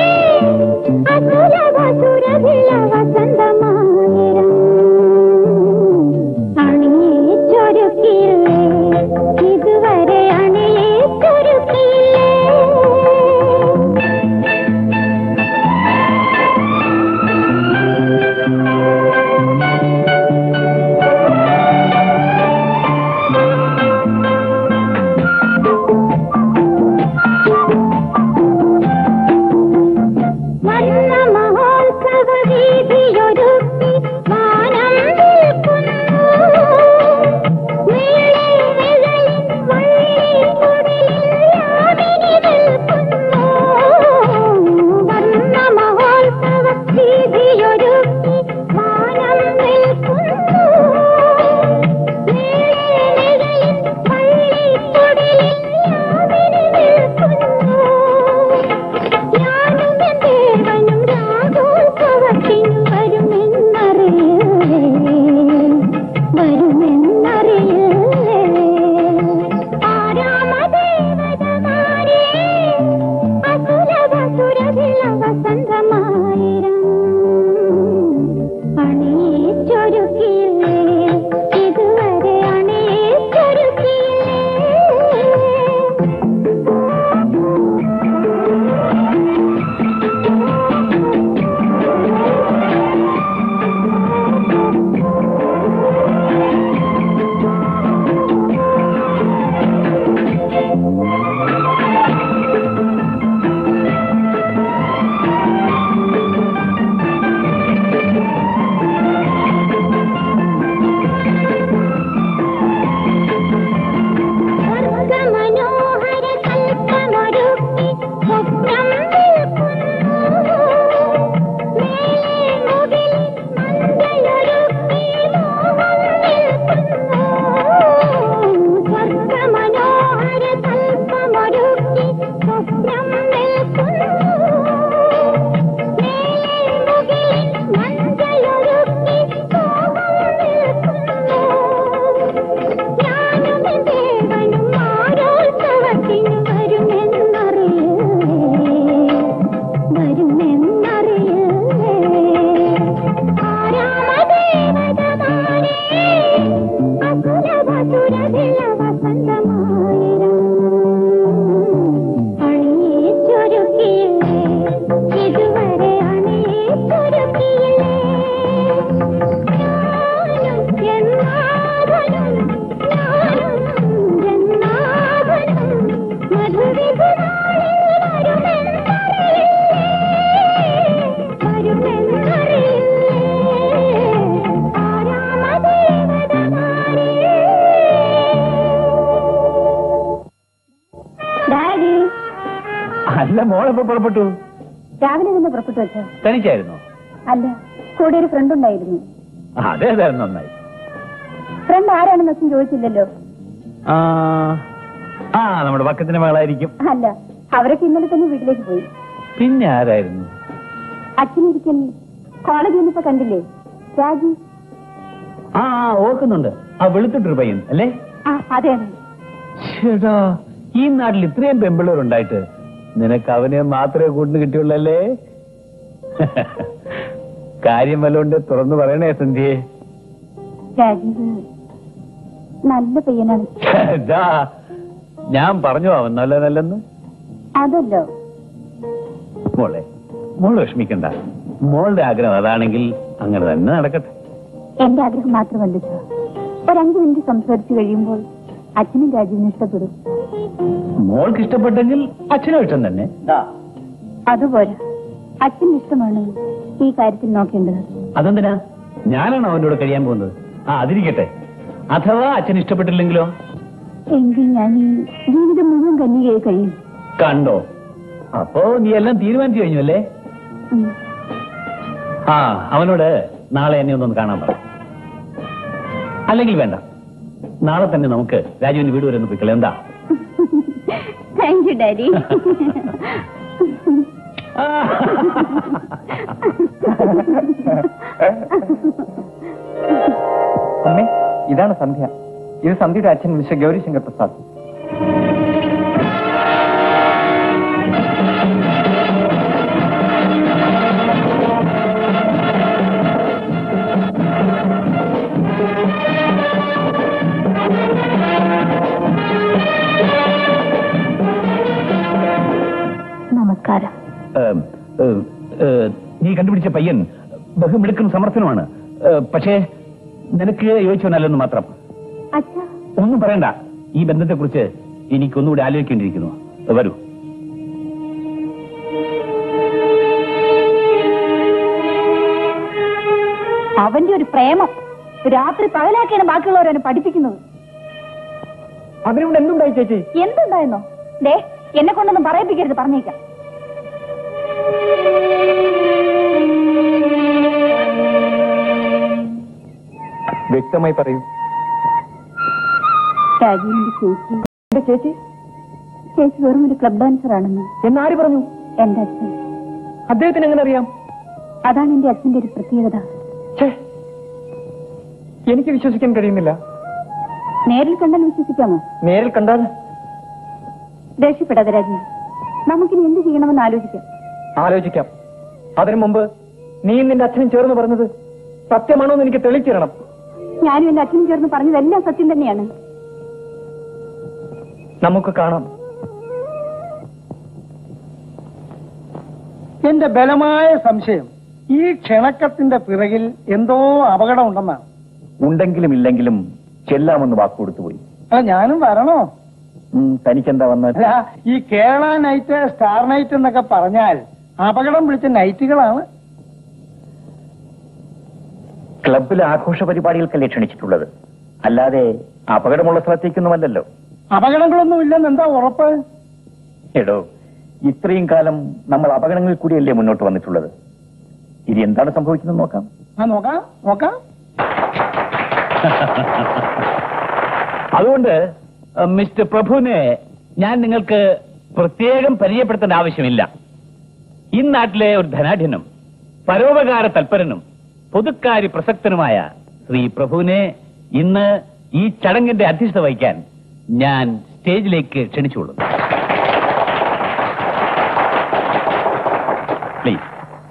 അസുരവസുരഭില വസന്തമായിരം അണിയേറ്റൊരുക്കിയില്ലേ ഇതുവരെ അണിയേറ്റൊരുക്കിയില്ലേ വർണ്ണ മഹോത്സവ വീതിയൊരുക്കി വാനം നിൽക്കുന്നു നീളെ നിഴലിൻ വള്ളിക്കുടലിൽ യാമിനി നിൽക്കുന്നു വർണ്ണ മഹോത്സവ വീതിയൊരുക്കി വാനം നിൽക്കുന്നു നീളെ നിഴലിൻ വള്ളിക്കുടലിൽ യാമിനി നിൽക്കുന്നു ഞാനും എൻ ദേവനും രാഗോത്സവത്തിനു വരുമെന്നറിയില്ലേ വരുമെന്നറിയില്ലേ ആരാമദേവതമാരേ അസുരവസുരഭില വസന്തമായിരം അണിയിച്ചൊരുക്കിയില്ലേ ഇതുവരെ അണിയിച്ചൊരുക്കിയില്ലേ സ്വർഗമനോഹര കൽപ്പമൊരുക്കി സ്വപ്നം നിൽക്കുന്നു മേലെ മുകിൽ മന്ത്രയൊരുക്കി മോഹം നിൽക്കുന്നു സ്വർഗമനോഹര കൽപ്പമൊരുക്കി സ്വപ്നം നിൽക്കുന്നു മേലെ മുകിൽ മന്ത്രയൊരുക്കി മോഹം നിൽക്കുന്നു ഞാനും എൻ ദേവനും ആരോത്സവത്തിനു വരുമെന്നറിയില്ലേ വരുമെന്നറിയില്ലേ ആരാമദേവതമാരേ അസുരവസുരഭില വസന്തമായിരം അണിയിച്ചൊരുക്കിയില്ലേ ഇതുവരെ അണിയിച്ചൊരുക്കിയില്ലേ ഞാനും എന്നാഥനും ഞാനും എന്നാഥനും മധുവിധുനാളിൽ വരുമെന്നറിയില്ലേ വരുമെന്നറിയില്ലേ ആരാമദേവതമാരേ ഡാഡി അല്ല മോളെപ്പോ പുറപ്പെട്ടു രാവിലെ തന്നെ പുറപ്പെട്ടു വെച്ചോ തനിച്ചായിരുന്നു അല്ല കൂടെ ഒരു ഫ്രണ്ട് ഉണ്ടായിരുന്നു അതേതായിരുന്നു നന്നായി ഫ്രണ്ട് ആരാണെന്ന് അച്ഛൻ ചോദിച്ചില്ലല്ലോ ആ ആ നമ്മുടെ പക്കത്തിന്റെ മകളായിരിക്കും അല്ല അവരൊക്കെ ഇന്നലെ തന്നെ വീട്ടിലേക്ക് പോയി പിന്നെ ആരായിരുന്നു അച്ഛനൊരിക്കൽ കോളേജിൽ നിന്നിപ്പോ കണ്ടില്ലേ രാജു ആ ആ, ഓർക്കുന്നുണ്ട് ആ വെളുത്തിട്ടൊരു പയ്യൻ അല്ലേ ആ അതെ അതെ ചേട്ടാ ഈ നാട്ടിൽ ഇത്രയും പെമ്പിള്ളേരുണ്ടായിട്ട് നിനക്ക് അവനെ മാത്രമേ കൂട്ടിന് കിട്ടിയുള്ളല്ലേ കാര്യം വല്ലോണ്ട് തുറന്നു പറയണേ സന്ധ്യയെ രാജീവ് നല്ല പയ്യനാണ് ദാ, ഞാൻ പറഞ്ഞു അവൻ നല്ല നല്ലെന്ന് അതല്ലോ മോളെ മോള് വിഷമിക്കണ്ട മോളുടെ ആഗ്രഹം അതാണെങ്കിൽ അങ്ങനെ തന്നെ നടക്കട്ടെ എന്റെ ആഗ്രഹം മാത്രമല്ല സാർ ഒരു അഞ്ചു മിനിറ്റ് സംസാരിച്ചു കഴിയുമ്പോൾ അച്ഛനും രാജീവിനും ഇഷ്ടപ്പെടും മോൾക്ക് ഇഷ്ടപ്പെട്ടെങ്കിൽ അച്ഛനും ഇഷ്ടം തന്നെ അതുപോലെ അച്ഛന്റെ ഇഷ്ടമാണ് ഈ കാര്യത്തിൽ നോക്കേണ്ടത് അതെന്തിനാ ഞാനാണ് അവന്റെ കൂടെ കഴിയാൻ പോകുന്നത് ആ അതിരിക്കട്ടെ അഥവാ അച്ഛൻ ഇഷ്ടപ്പെട്ടില്ലെങ്കിലോ എങ്കിൽ ഞാൻ ഈ ജീവിതം മുഴുവൻ കന്യകയായി കഴിയും കണ്ടോ അപ്പോ നീ എല്ലാം തീരുമാനിച്ചു കഴിഞ്ഞു അല്ലേ ഉം. ആ അവനോട് നാളെ എന്നെ ഒന്നൊന്ന് കാണാൻ പറ അല്ലെങ്കിൽ വേണ്ട നാളെ തന്നെ നമുക്ക് രാജുവിന്റെ വീട് വരെ ഒന്ന് പോയിക്കളെ എന്താ താങ്ക് യു ഡാഡി അമ്മേ ഇതാണ് സന്ധ്യ ഇത് സന്ധ്യയുടെ അച്ഛൻ മിസ്റ്റർ ഗൗരിശങ്കർ പ്രസാദ് നമസ്കാരം ഏം, ഏ, ഏ, നീ കണ്ടുപിടിച്ച പയ്യൻ ബഹുമിടുക്കും സമർത്ഥനുമാണ് ഏ, പക്ഷേ നിനക്ക് യോജിച്ചവനല്ലെന്ന് മാത്രം അച്ഛാ ഒന്നും പറയണ്ട ഈ ബന്ധത്തെക്കുറിച്ച് എനിക്കൊന്നുകൂടി ആലോചിക്കേണ്ടിയിരിക്കുന്നു വരൂ അവന്റെ ഒരു പ്രേമം രാത്രി പകലാക്കിയാണ് ബാക്കിയുള്ളവരെ പഠിപ്പിക്കുന്നത് അതിനുകൊണ്ട് എന്തുണ്ടായി ചേച്ചി എന്തുണ്ടായിരുന്നോ ദേ എന്നെ കൊണ്ടൊന്നും പറയിപ്പിക്കരുത് പറഞ്ഞേക്കാം വ്യക്തമായി പറയൂ രാജീവിന്റെ ചേച്ചി എന്റെ ചേച്ചി ചേച്ചി വെറും ഒരു ക്ലബ് ഡാൻസർ ആണെന്ന് എന്നാര് പറഞ്ഞു എന്റെ അച്ഛൻ അദ്ദേഹത്തിന് എങ്ങനെ അറിയാം അതാണ് എന്റെ അച്ഛന്റെ ഒരു പ്രത്യേകത ഛേ, എനിക്ക് വിശ്വസിക്കാൻ കഴിയുന്നില്ല നേരിൽ കണ്ടാൽ വിശ്വസിക്കാമോ നേരിൽ കണ്ടാൽ ദേഷ്യപ്പെടാതെ രാജീവ് നമുക്കിനി എന്ത് ചെയ്യണമെന്ന് ആലോചിക്കാം ആലോചിക്കാം അതിനു മുമ്പ് നീ നിന്റെ അച്ഛനും ചേർന്ന് പറഞ്ഞത് സത്യമാണോ എന്ന് എനിക്ക് തെളിയിച്ചു തരണം ഞാനും എന്റെ അച്ഛനും ചേർന്ന് പറഞ്ഞതെല്ലാം സത്യം തന്നെയാണ് നമുക്ക് കാണാം എന്റെ ബലമായ സംശയം ഈ ക്ഷണക്കത്തിന്റെ പിറകിൽ എന്തോ അപകടം ഉണ്ടെന്നാണ് ഉണ്ടെങ്കിലും ഇല്ലെങ്കിലും ചെല്ലാമെന്ന് വാക്കുകൊടുത്തു പോയി അല്ല ഞാനും വരണോ ഉം, തനിക്കെന്താ വന്നത് അല്ല ഈ കേരള നൈറ്റ് സ്റ്റാർ നൈറ്റ് എന്നൊക്കെ പറഞ്ഞാൽ അപകടം പിടിച്ച നൈറ്റുകളാണ് ക്ലബിലെ ആഘോഷ പരിപാടികൾക്കല്ലേ ക്ഷണിച്ചിട്ടുള്ളത് അല്ലാതെ അപകടമുള്ള സ്ഥലത്തേക്കൊന്നുമല്ലല്ലോ അപകടങ്ങളൊന്നും ഇല്ലെന്ന് എന്താ ഉറപ്പ് എടോ ഇത്രയും കാലം നമ്മൾ അപകടങ്ങളിൽ കൂടിയല്ലേ മുന്നോട്ട് വന്നിട്ടുള്ളത് ഇനി എന്താണ് സംഭവിക്കുന്നത് നോക്കാം ആ നോക്കാം നോക്കാം അതുകൊണ്ട് ഏ, മിസ്റ്റർ പ്രഭുവിനെ ഞാൻ നിങ്ങൾക്ക് പ്രത്യേകം പരിചയപ്പെടുത്തേണ്ട ആവശ്യമില്ല ഈ നാട്ടിലെ ഒരു ധനാഢ്യനും പരോപകാര തൽപരനും പൊതുക്കാര്യ പ്രസക്തനുമായ ശ്രീ പ്രഭുവിനെ ഇന്ന് ഈ ചടങ്ങിന്റെ അധ്യക്ഷത വഹിക്കാൻ ഞാൻ സ്റ്റേജിലേക്ക് ക്ഷണിച്ചുകൊള്ളുന്നു പ്ലീസ്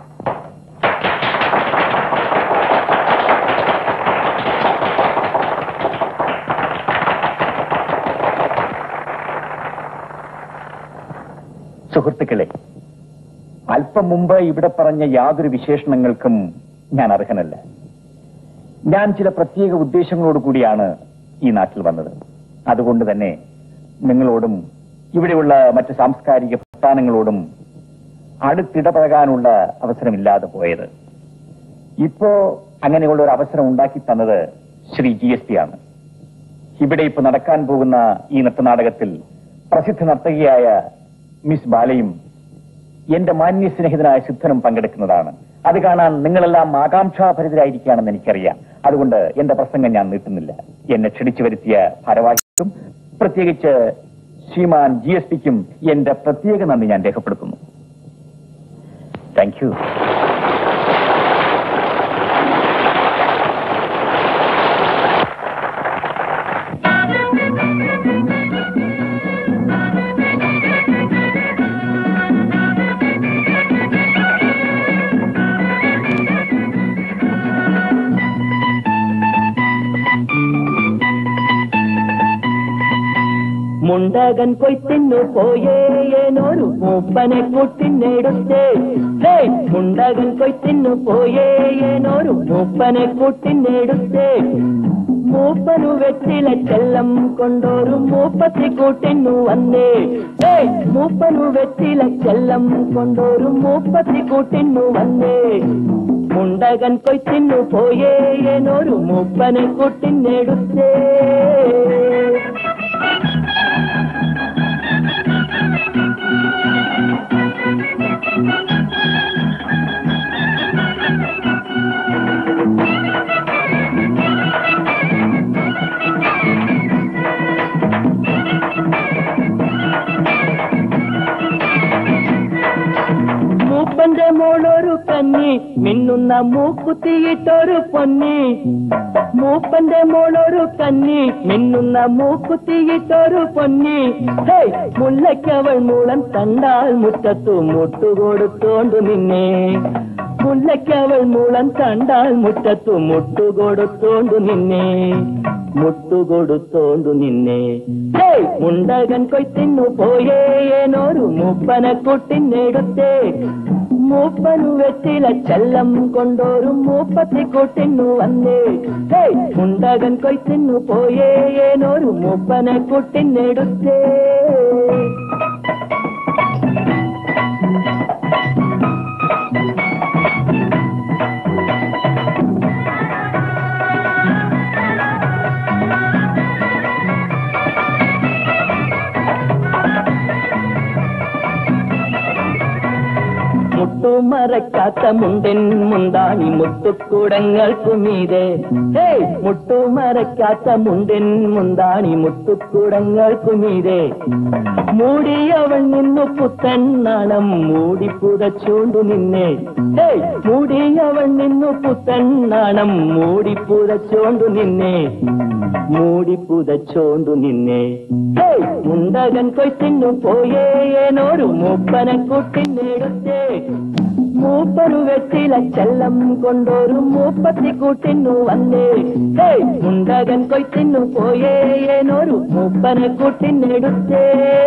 സുഹൃത്തുക്കളെ അല്പം മുമ്പ് ഇവിടെ പറഞ്ഞ യാതൊരു വിശേഷണങ്ങൾക്കും ഞാൻ അർഹനല്ല ഞാൻ ചില പ്രത്യേക ഉദ്ദേശങ്ങളോട് കൂടിയാണ് ഈ നാട്ടിൽ വന്നത് അതുകൊണ്ട് തന്നെ നിങ്ങളോടും ഇവിടെയുള്ള മറ്റ് സാംസ്കാരിക പ്രസ്ഥാനങ്ങളോടും അടുത്തിടപഴകാനുള്ള അവസരമില്ലാതെ പോയത് ഇപ്പോ അങ്ങനെയുള്ള ഒരു അവസരം ഉണ്ടാക്കി തന്നത് ശ്രീ ജി എസ് പി ആണ് ഇവിടെ ഇപ്പൊ നടക്കാൻ പോകുന്ന ഈ നൃത്തനാടകത്തിൽ പ്രസിദ്ധ നർത്തകിയായ മിസ് ബാലയും എന്റെ മാന്യ സ്നേഹിതനായ സിദ്ധനും പങ്കെടുക്കുന്നതാണ് അത് കാണാൻ നിങ്ങളെല്ലാം ആകാംക്ഷാഭരിതരായിരിക്കുകയാണെന്ന് എനിക്കറിയാം അതുകൊണ്ട് എന്റെ പ്രസംഗം ഞാൻ നീട്ടുന്നില്ല എന്നെ ക്ഷണിച്ചു വരുത്തിയ ഭാരവാഹിക്കും പ്രത്യേകിച്ച് ശ്രീമാൻ ജി എസ് പിക്കും എന്റെ പ്രത്യേക നന്ദി ഞാൻ രേഖപ്പെടുത്തുന്നു താങ്ക് യു മുണ്ടകൻ കൊയ്ത്തിന്നു പോയേനൊരു മൂപ്പനെ കൂട്ടിനെടുത്തേ ഹേ മുണ്ടകൻ കൊയ്ത്തിന്നു പോയേനൊരു മൂപ്പനെ കൂട്ടിനെടുത്തേ മൂപ്പനു വെറ്റില ചെല്ലം കൊണ്ടൊരു മൂപ്പത്തി കൂട്ടിന്നു വന്നേ ഏയ് മൂപ്പനു വെറ്റില ചെല്ലം കൊണ്ടൊരു മൂപ്പത്തി കൂട്ടിന്നു വന്നേ മുണ്ടകൻ കൊയ്ത്തിന്നു പോയേനൊരു മൂപ്പനെ കൂട്ടിനെടുത്തേ മൂപ്പന്റെ മോളൊരു കന്നി മിന്നുന്ന മൂക്കുത്തിയിട്ടൊരു പൊന്നി മൂപ്പന്റെ മോളൊരു കന്നി മിന്നുന്ന മൂക്കുത്തിയിട്ടൊരു പൊന്നി ഹേയ് മുല്ലയ്ക്കവൾ മൂളം കണ്ടാൽ മുറ്റത്തു മുട്ടുകൊടുത്തോണ്ടു നിന്നെ മുല്ലയ്ക്കവൾ മൂളം കണ്ടാൽ മുറ്റത്തു മുട്ടുകൊടുത്തോണ്ടു നിന്നെ മുട്ടുകൊടുത്തോണ്ടു നിന്നെ ഹേയ് മുണ്ടകൻ കൊയ്ത്തിന്നു പോയേനൊരു മൂപ്പനെ കൂട്ടിനെടുത്തേ മൂപ്പനു വെറ്റില ചെല്ലം കൊണ്ടൊരു മൂപ്പത്തി കൂട്ടിന്നു വന്നേ ഹേയ് മുണ്ടകൻ കൊയ്ത്തിന്നു പോയേനൊരു മൂപ്പനെ കൂട്ടിനെടുത്തേ മുട്ടുമറക്കാത്ത മുണ്ടൻ മുന്താണി മുത്തുക്കുടങ്ങൾക്കു മീതെ ഹേയ് മുട്ടുമറക്കാത്ത മുണ്ടൻ മുന്താണി മുത്തുക്കുടങ്ങൾക്കു മീതെ മൂടിയവൾ നിന്നു പുത്തൻ നാളം മൂടി പുതച്ചോണ്ടു നിന്നെ ഹേയ് മൂടിയവൾ നിന്നു പുത്തൻ നാണം മൂടി പുതച്ചോണ്ടു നിന്നെ മൂടി പുതച്ചോണ്ടു നിന്നെ ഹേയ് മുണ്ടകൻ കൊയ്ത്തിന്നു പോയേനൊരു മൂപ്പനെ കൂട്ടിനെടുത്തേ മൂപ്പരു വെറ്റില ചെല്ലം കൊണ്ടൊരു മൂപ്പത്തി കൂട്ടിന്നു വന്നേ ഹേയ് മുണ്ടകൻ കൊയ്ത്തിന്നു പോയേനൊരു മൂപ്പനെ കൂട്ടിനെടുത്തേ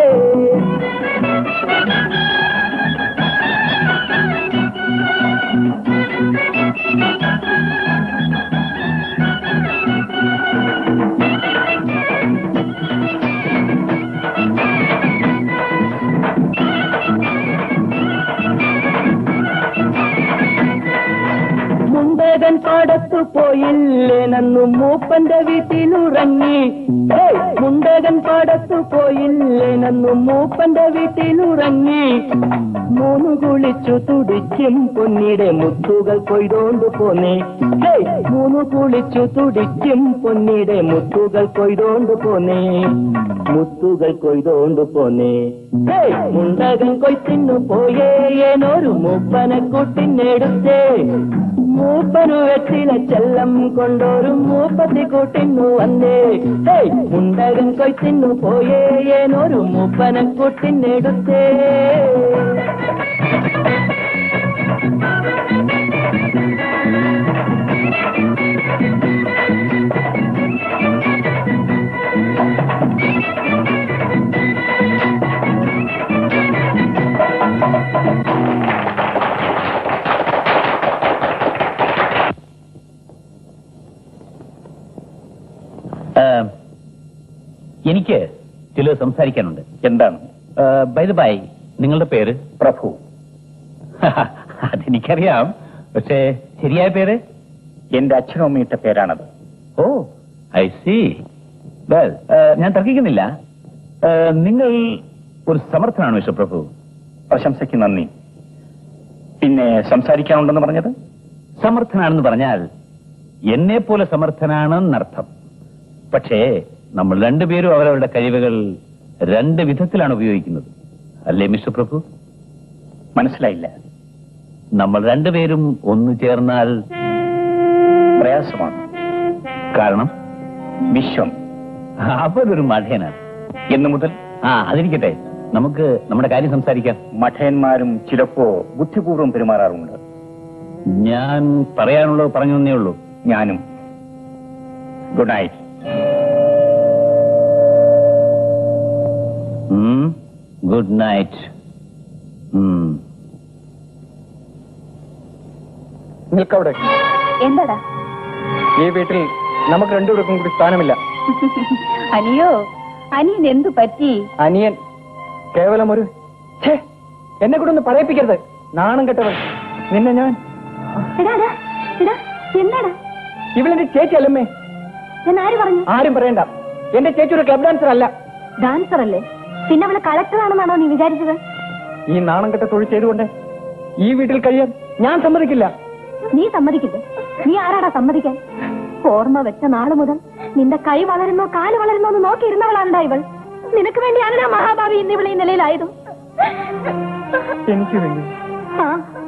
മുണ്ടകൻ പാടത്തു പോയില്ലേ നന്നു മൂപ്പന്റെ വീട്ടിലുറങ്ങി ഹേയ്, മുണ്ടകൻ പാടത്തു പോയില്ലേ നന്നു മൂപ്പന്റെ വീട്ടിലുറങ്ങി മൂന്നു കുളിച്ചു തുടിക്കും പൊന്നിടെ മുത്തുകൾ കൊയ്തോണ്ടു പോന്നേ ഹേയ്, മൂന്നു കുളിച്ചു തുടിക്കും പൊന്നിടെ മുത്തുകൾ കൊയ്തോണ്ടു പോന്നേ മുത്തുകൾ കൊയ്തോണ്ടു പോന്നേ ഹേയ്, മുണ്ടകൻ കൊയ്ത്തിന്നു പോയേനൊരു മൂപ്പനെ കൂട്ടിനെടുത്തേ മൂപ്പനു വെറ്റില ചെല്ലം കൊണ്ടൊരു മൂപ്പത്തി കൂട്ടിന്നു വന്നേ ഹേയ് മുണ്ടകൻ കൊയ്ത്തിന്നു പോയേനൊരു മൂപ്പനെ കൂട്ടിനെടുത്തേ ഏഹ്, എനിക്ക് ചിലത് സംസാരിക്കാനുണ്ട് എന്താണ് ബൈ ദ ബൈ നിങ്ങളുടെ പേര് പ്രഭു അതെനിക്കറിയാം പക്ഷേ ശരിയായ പേര് എന്റെ അച്ഛനും അമ്മയിട്ട പേരാണത് ഓ ഐ സി വെൽ ഞാൻ തർക്കിക്കുന്നില്ല ഏഹ്, നിങ്ങൾ ഒരു സമർത്ഥനാണ് മിസ്റ്റർ പ്രഭു പ്രശംസയ്ക്ക് നന്ദി പിന്നെ സംസാരിക്കാനുണ്ടെന്ന് പറഞ്ഞത് സമർത്ഥനാണെന്ന് പറഞ്ഞാൽ എന്നെ പോലെ സമർത്ഥനാണെന്നർത്ഥം പക്ഷേ നമ്മൾ രണ്ടുപേരും അവരവരുടെ കഴിവുകൾ രണ്ട് വിധത്തിലാണ് ഉപയോഗിക്കുന്നത് അല്ലേ മിസ്റ്റർ പ്രഭു മനസ്സിലായില്ല നമ്മൾ രണ്ടുപേരും ഒന്നു ചേർന്നാൽ പ്രയാസമാണ് കാരണം വിശ്വം അവരൊരു മഠേനാണ് എന്നു മുതൽ ആ അതിരിക്കട്ടെ നമുക്ക് നമ്മുടെ കാര്യം സംസാരിക്കാം മഠയന്മാരും ചിലപ്പോ ബുദ്ധിപൂർവ്വം പെരുമാറാറുണ്ട് ഞാൻ പറയാനുള്ളത് പറഞ്ഞു തന്നേ ഉള്ളൂ ഞാനും ഗുഡ് നൈറ്റ് ഗുഡ് നൈറ്റ് നിൽക്കവിടെ എന്താടാ ഈ വീട്ടിൽ നമുക്ക് രണ്ടുപേർക്കും കൂടി സ്ഥാനമില്ല അനിയോ അനിയൻ എന്തു പറ്റി അനിയൻ കേവലം ഒരു ഛേ എന്നെ കൂടെ ഒന്ന് പറയിപ്പിക്കരുത് നാണം കെട്ടവൻ നിന്നെ ഞാൻ എടാ എടാ, എടാ എന്താടാ ഇവളെന്റെ ചേച്ചി അല്ലമ്മേ ഞാൻ ആര് പറഞ്ഞു ആരും പറയണ്ട എന്റെ ചേച്ചി ഒരു ക്ലബ് ഡാൻസർ അല്ല ഡാൻസർ അല്ലേ പിന്നെ അവള് കളക്ടറാണെന്നാണോ നീ വിചാരിച്ചത് ഈ നാണം കെട്ട തൊഴിൽ ചെയ്തുകൊണ്ട് ഈ വീട്ടിൽ കഴിയാൻ ഞാൻ സമ്മതിക്കില്ല നീ സമ്മതിക്കില്ലേ നീ ആരാടാ സമ്മതിക്കാൻ ഓർമ്മ വെച്ച നാള് മുതൽ നിന്റെ കൈ വളരുന്നോ കാല് വളരുന്നോ എന്ന് നോക്കിയിരുന്നവളാണ്ടാ ഇവൾ നിനക്ക് വേണ്ടിയാണ് മഹാഭാവി ഇന്ന് ഇവൾ ഈ നിലയിലായതും എനിക്ക് വേണ്ടി ആ.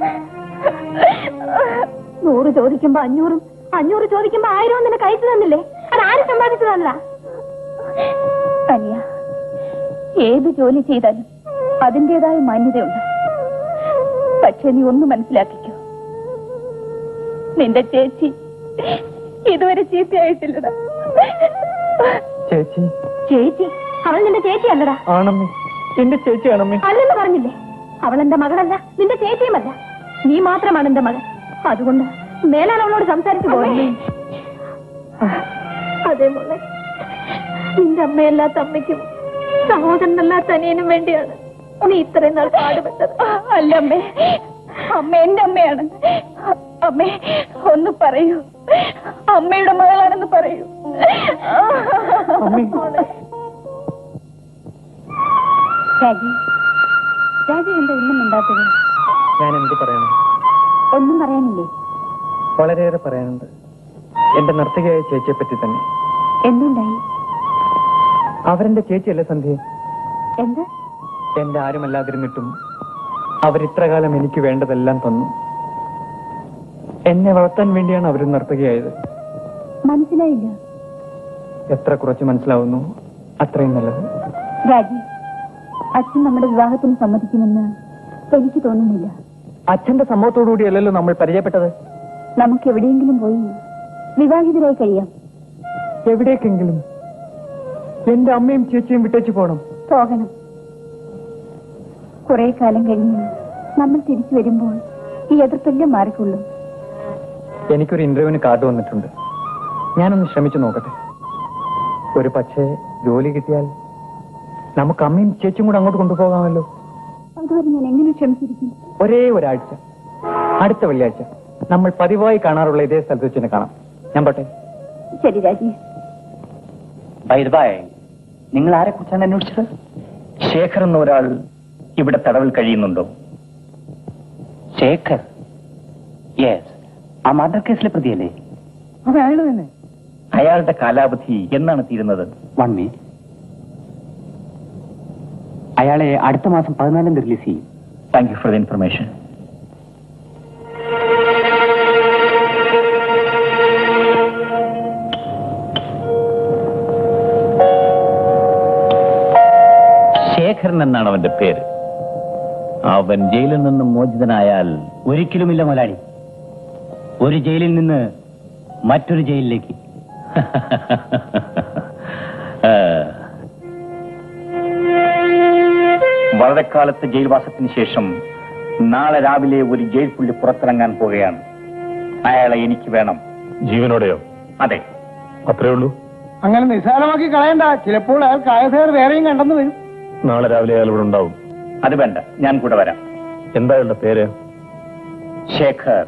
നൂറ് ചോദിക്കുമ്പോ അഞ്ഞൂറും അഞ്ഞൂറ് ചോദിക്കുമ്പോ ആയിരവും നിനക്ക് അയച്ചു തന്നില്ലേ അത് ആര് സമ്പാദിച്ചു തന്നതാ കനിയ ഏത് ജോലി ചെയ്താലും അതിൻ്റെതായ മാന്യതയുണ്ട് പക്ഷെ നീ ഒന്ന് മനസ്സിലാക്കിക്കോ നിന്റെ ചേച്ചി ഇതുവരെ ചീത്തയായിട്ടില്ലടാ ചേച്ചി ചേച്ചി അവൾ നിന്റെ ചേച്ചി അല്ലടാ ആണമ്മേ എന്റെ ചേച്ചിയാണമ്മേ അല്ലെന്ന് പറഞ്ഞില്ലേ അവൾ എന്റെ മകളല്ല നിന്റെ ചേച്ചിയുമല്ല നീ മാത്രമാണ് എന്റെ മകൻ അതുകൊണ്ട് മേലാൽ അവളോട് സംസാരിച്ചു പോകല്ലേ അതെ മോളെ നിന്റെ അമ്മയല്ലാത്ത അമ്മയ്ക്കും സഹോദരനല്ലാത്ത അനിയനും വേണ്ടിയാണ് നീ ഇത്രയും നാൾ പാടുപെട്ടത് അല്ല അമ്മേ അമ്മ എന്റെ അമ്മയാണ് അമ്മേ ഒന്ന് പറയൂ അമ്മയുടെ മകളാണെന്ന് പറയൂ മോളെ. രാജി രാജി എന്താ ഇന്നും മിണ്ടാത്തത് ഞാൻ എന്ത് പറയണം ഒന്നും പറയാനില്ലേ വളരെയേറെ പറയാനുണ്ട് എന്റെ നർത്തകിയായ ചേച്ചിയെ പറ്റി തന്നെ എന്തുണ്ടായി അവരെന്റെ ചേച്ചിയല്ലേ സന്ധ്യ എന്ത് എന്റെ ആരുമല്ലാതിരുന്നിട്ടും അവരിത്ര കാലം എനിക്ക് വേണ്ടതെല്ലാം തന്നു എന്നെ വളർത്താൻ വേണ്ടിയാണ് അവർ നർത്തകിയായത് മനസ്സിലായില്ല എത്ര കുറച്ച് മനസ്സിലാവുന്നു അത്രയും നല്ലത് രാജി അച്ഛൻ നമ്മുടെ വിവാഹത്തിന് സമ്മതിക്കുമെന്ന് എനിക്ക് തോന്നുന്നില്ല അച്ഛന്റെ സമ്മതത്തോടുകൂടിയല്ലല്ലോ നമ്മൾ പരിചയപ്പെട്ടത് നമുക്ക് എവിടെയെങ്കിലും പോയി വിവാഹിതരായി കഴിയാം എവിടേക്കെങ്കിലും എന്റെ അമ്മയും ചേച്ചിയും വിട്ടേച്ചു പോകണം പോകണം കുറെ കാലം കഴിഞ്ഞ് നമ്മൾ തിരിച്ചു വരുമ്പോൾ ഈ എതിർപ്പെല്ലാം മാറിക്കൊള്ളും എനിക്കൊരു ഇന്റർവ്യൂവിന് കാർഡ് വന്നിട്ടുണ്ട് ഞാനൊന്ന് ശ്രമിച്ചു നോക്കട്ടെ ഒരു പക്ഷേ ജോലി കിട്ടിയാൽ നമുക്ക് അമ്മയും ചേച്ചിയും കൂടെ അങ്ങോട്ട് കൊണ്ടുപോകാമല്ലോ അതുവരെ ഞാൻ എങ്ങനെ ക്ഷമിച്ചിരിക്കും ഒരേ ഒരാഴ്ച അടുത്ത വെള്ളിയാഴ്ച നമ്മൾ പതിവായി കാണാറുള്ള ഇതേ സ്ഥലത്ത് വെച്ച് തന്നെ കാണാം ഞാൻ പോട്ടെ ശരി രാജി ബൈർബായ് നിങ്ങൾ ആരെ കുറിച്ചാണ് അന്വേഷിച്ചത് ശേഖർ എന്ന ഒരാൾ ഇവിടെ തടവിൽ കഴിയുന്നുണ്ടോ ശേഖർ യെസ് ആ മർഡർ കേസിലെ പ്രതിയല്ലേ അത് അയാൾ തന്നെ അയാളുടെ കാലാവധി എന്നാണ് തീരുന്നത് വൺ മിനിറ്റ് അയാളെ അടുത്ത മാസം പതിനാലാം തീയതി റിലീസ് ചെയ്യും thank you for the information Sekharan എന്നാണ് അവന്റെ പേര് അവൻ ജയിലിൽ നിന്നും മോചിതനായാൽ ഒരിക്കലുമില്ല മുതലാളി ഒരു ജയിലിൽ നിന്ന് മറ്റൊരു ജയിലിലേക്ക് ആ, വളരെ കാലത്തെ ജയിൽവാസത്തിന് ശേഷം നാളെ രാവിലെ ഒരു ജയിൽ പുള്ളി പുറത്തിറങ്ങാൻ പോവുകയാണ് അയാളെ എനിക്ക് വേണം ജീവനോടെയോ അതെ അത്രേ ഉള്ളൂ അങ്ങനെ നിസ്സാരമാക്കി കളയണ്ട ചിലപ്പോൾ അയാൾ കായസേർ വേറെയും കണ്ടെന്ന് വരും നാളെ രാവിലെ അയാൾ ഇവിടെ ഉണ്ടാവും അത് വേണ്ട ഞാൻ കൂടെ വരാം എന്താ അയാളുടെ പേര് ശേഖർ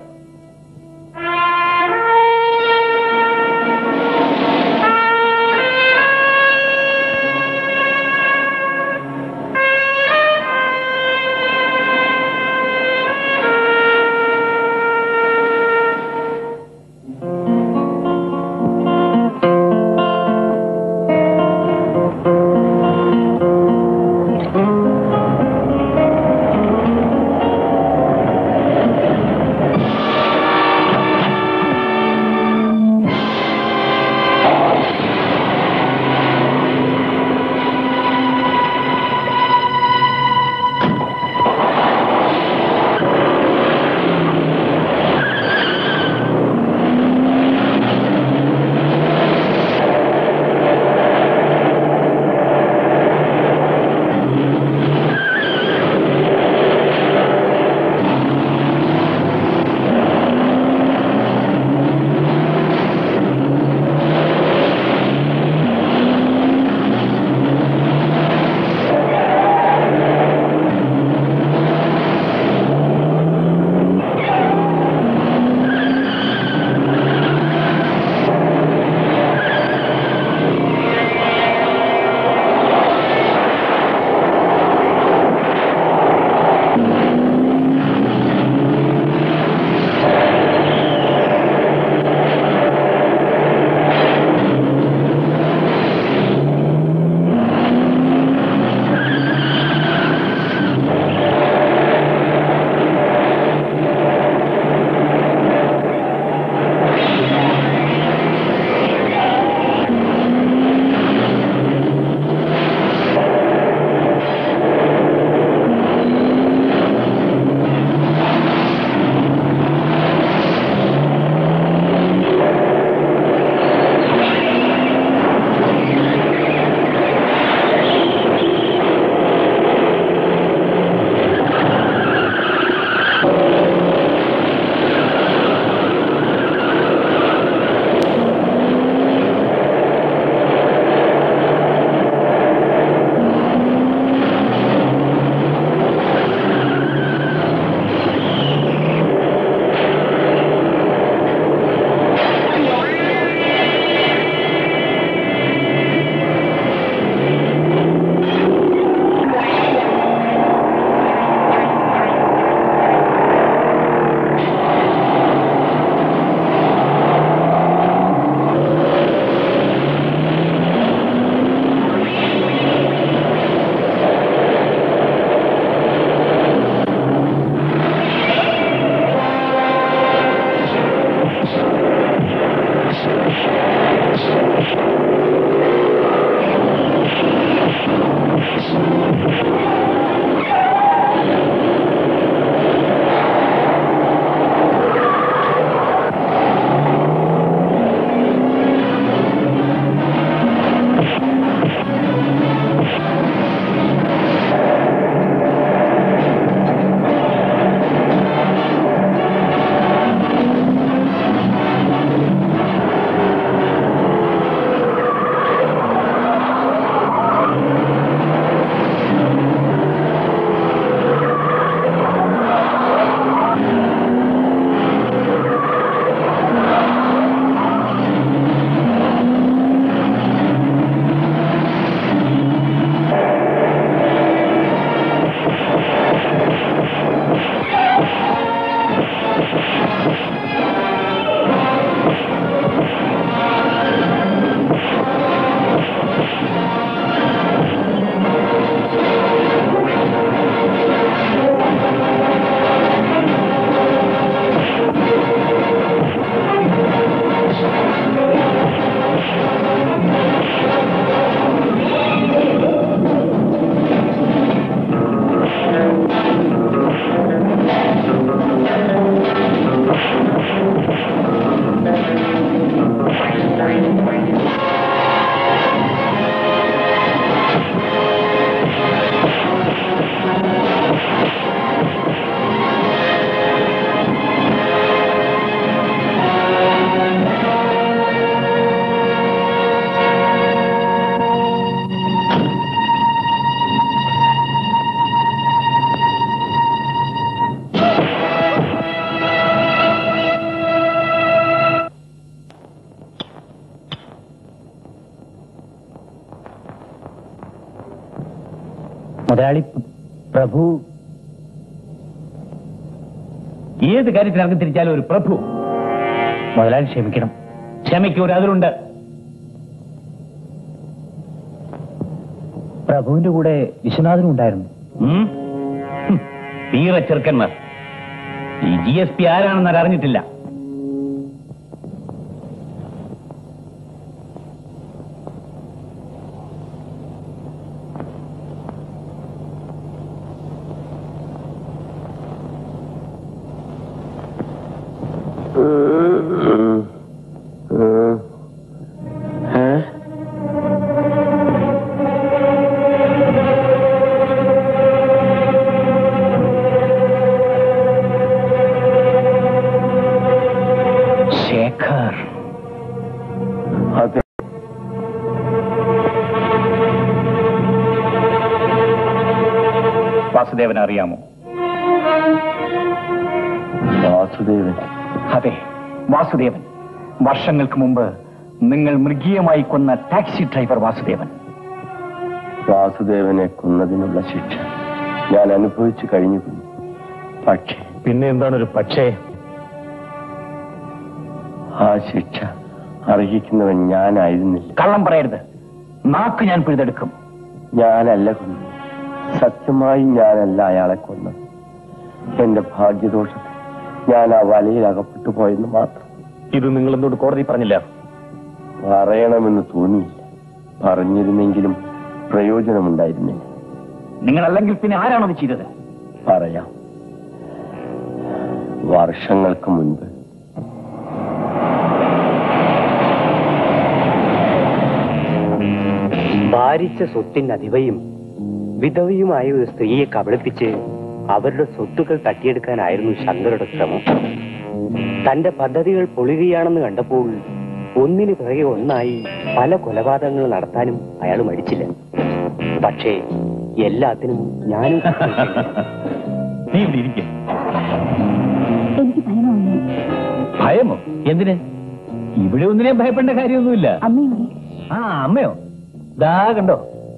മുതലാളി പ്രഭു ഏത് കാര്യത്തിൽ ഇറങ്ങി തിരിച്ചാലും ഒരു പ്രഭു മുതലാളി ക്ഷമിക്കണം ക്ഷമിക്കൂല അതിലുണ്ട് പ്രഭുവിന്റെ കൂടെ വിശ്വനാഥനും ഉണ്ടായിരുന്നു തീരെ ചെറുക്കന്മാർ ഈ ജി എസ് പി ആരാണെന്ന് അത് അറിഞ്ഞിട്ടില്ല ശേഖർ അതെ വാസുദേവൻ അറിയാമോ വാസുദേവൻ അതെ വാസുദേവൻ വർഷങ്ങൾക്ക് മുമ്പ് നിങ്ങൾ മൃഗീയമായി കൊന്ന ടാക്സി ഡ്രൈവർ വാസുദേവൻ വാസുദേവനെ കൊന്നതിനുള്ള ശിക്ഷ ഞാൻ അനുഭവിച്ചു കഴിഞ്ഞു കുഞ്ഞു. പക്ഷേ പിന്നെ എന്താണ് ഒരു പക്ഷേ ആ ശിക്ഷ അർഹിക്കുന്നവൻ ഞാനായിരുന്നില്ല കള്ളം പറയരുത് നാക്ക് ഞാൻ പിഴുതെടുക്കും ഞാനല്ല കുഞ്ഞു സത്യമായും ഞാനല്ല അയാളെ കൊന്നത് എന്റെ ഭാഗ്യദോഷത്തിൽ ഞാൻ ആ വലയിൽ അകപ്പെട്ടു പോയെന്ന് മാത്രം ഇത് നിങ്ങൾ എന്തുകൊണ്ട് കോടതി പറഞ്ഞില്ല പറയണമെന്ന് തോന്നിയില്ല പറഞ്ഞിരുന്നെങ്കിലും പ്രയോജനമുണ്ടായിരുന്നില്ല നിങ്ങളല്ലെങ്കിൽ പിന്നെ ആരാണത് ചെയ്തത് പറയാം വർഷങ്ങൾക്ക് മുൻപ് ഭാരിച്ച സ്വത്തിന് അധിവയും വിധവയുമായ ഒരു സ്ത്രീയെ കബളിപ്പിച്ച് അവരുടെ സ്വത്തുക്കൾ തട്ടിയെടുക്കാനായിരുന്നു ശങ്കരുടെ ശ്രമം തന്റെ പദ്ധതികൾ പൊളിയുകയാണെന്ന് കണ്ടപ്പോൾ ഒന്നിനു പിറകെ ഒന്നായി പല കൊലപാതകങ്ങൾ നടത്താനും അയാൾ മടിച്ചില്ല പക്ഷേ എല്ലാത്തിനും ഞാനും കൂട്ടുനിന്നില്ല. നീ ഇവിടെ ഇരിക്കും എനിക്ക് ഭയമാവുന്നു ഭയമോ എന്തിന് ഇവിടെ ഒന്നിനെയും ഭയപ്പെടേണ്ട കാര്യമൊന്നുമില്ല അമ്മയോടെ ആ അമ്മയോ ദാ കണ്ടോ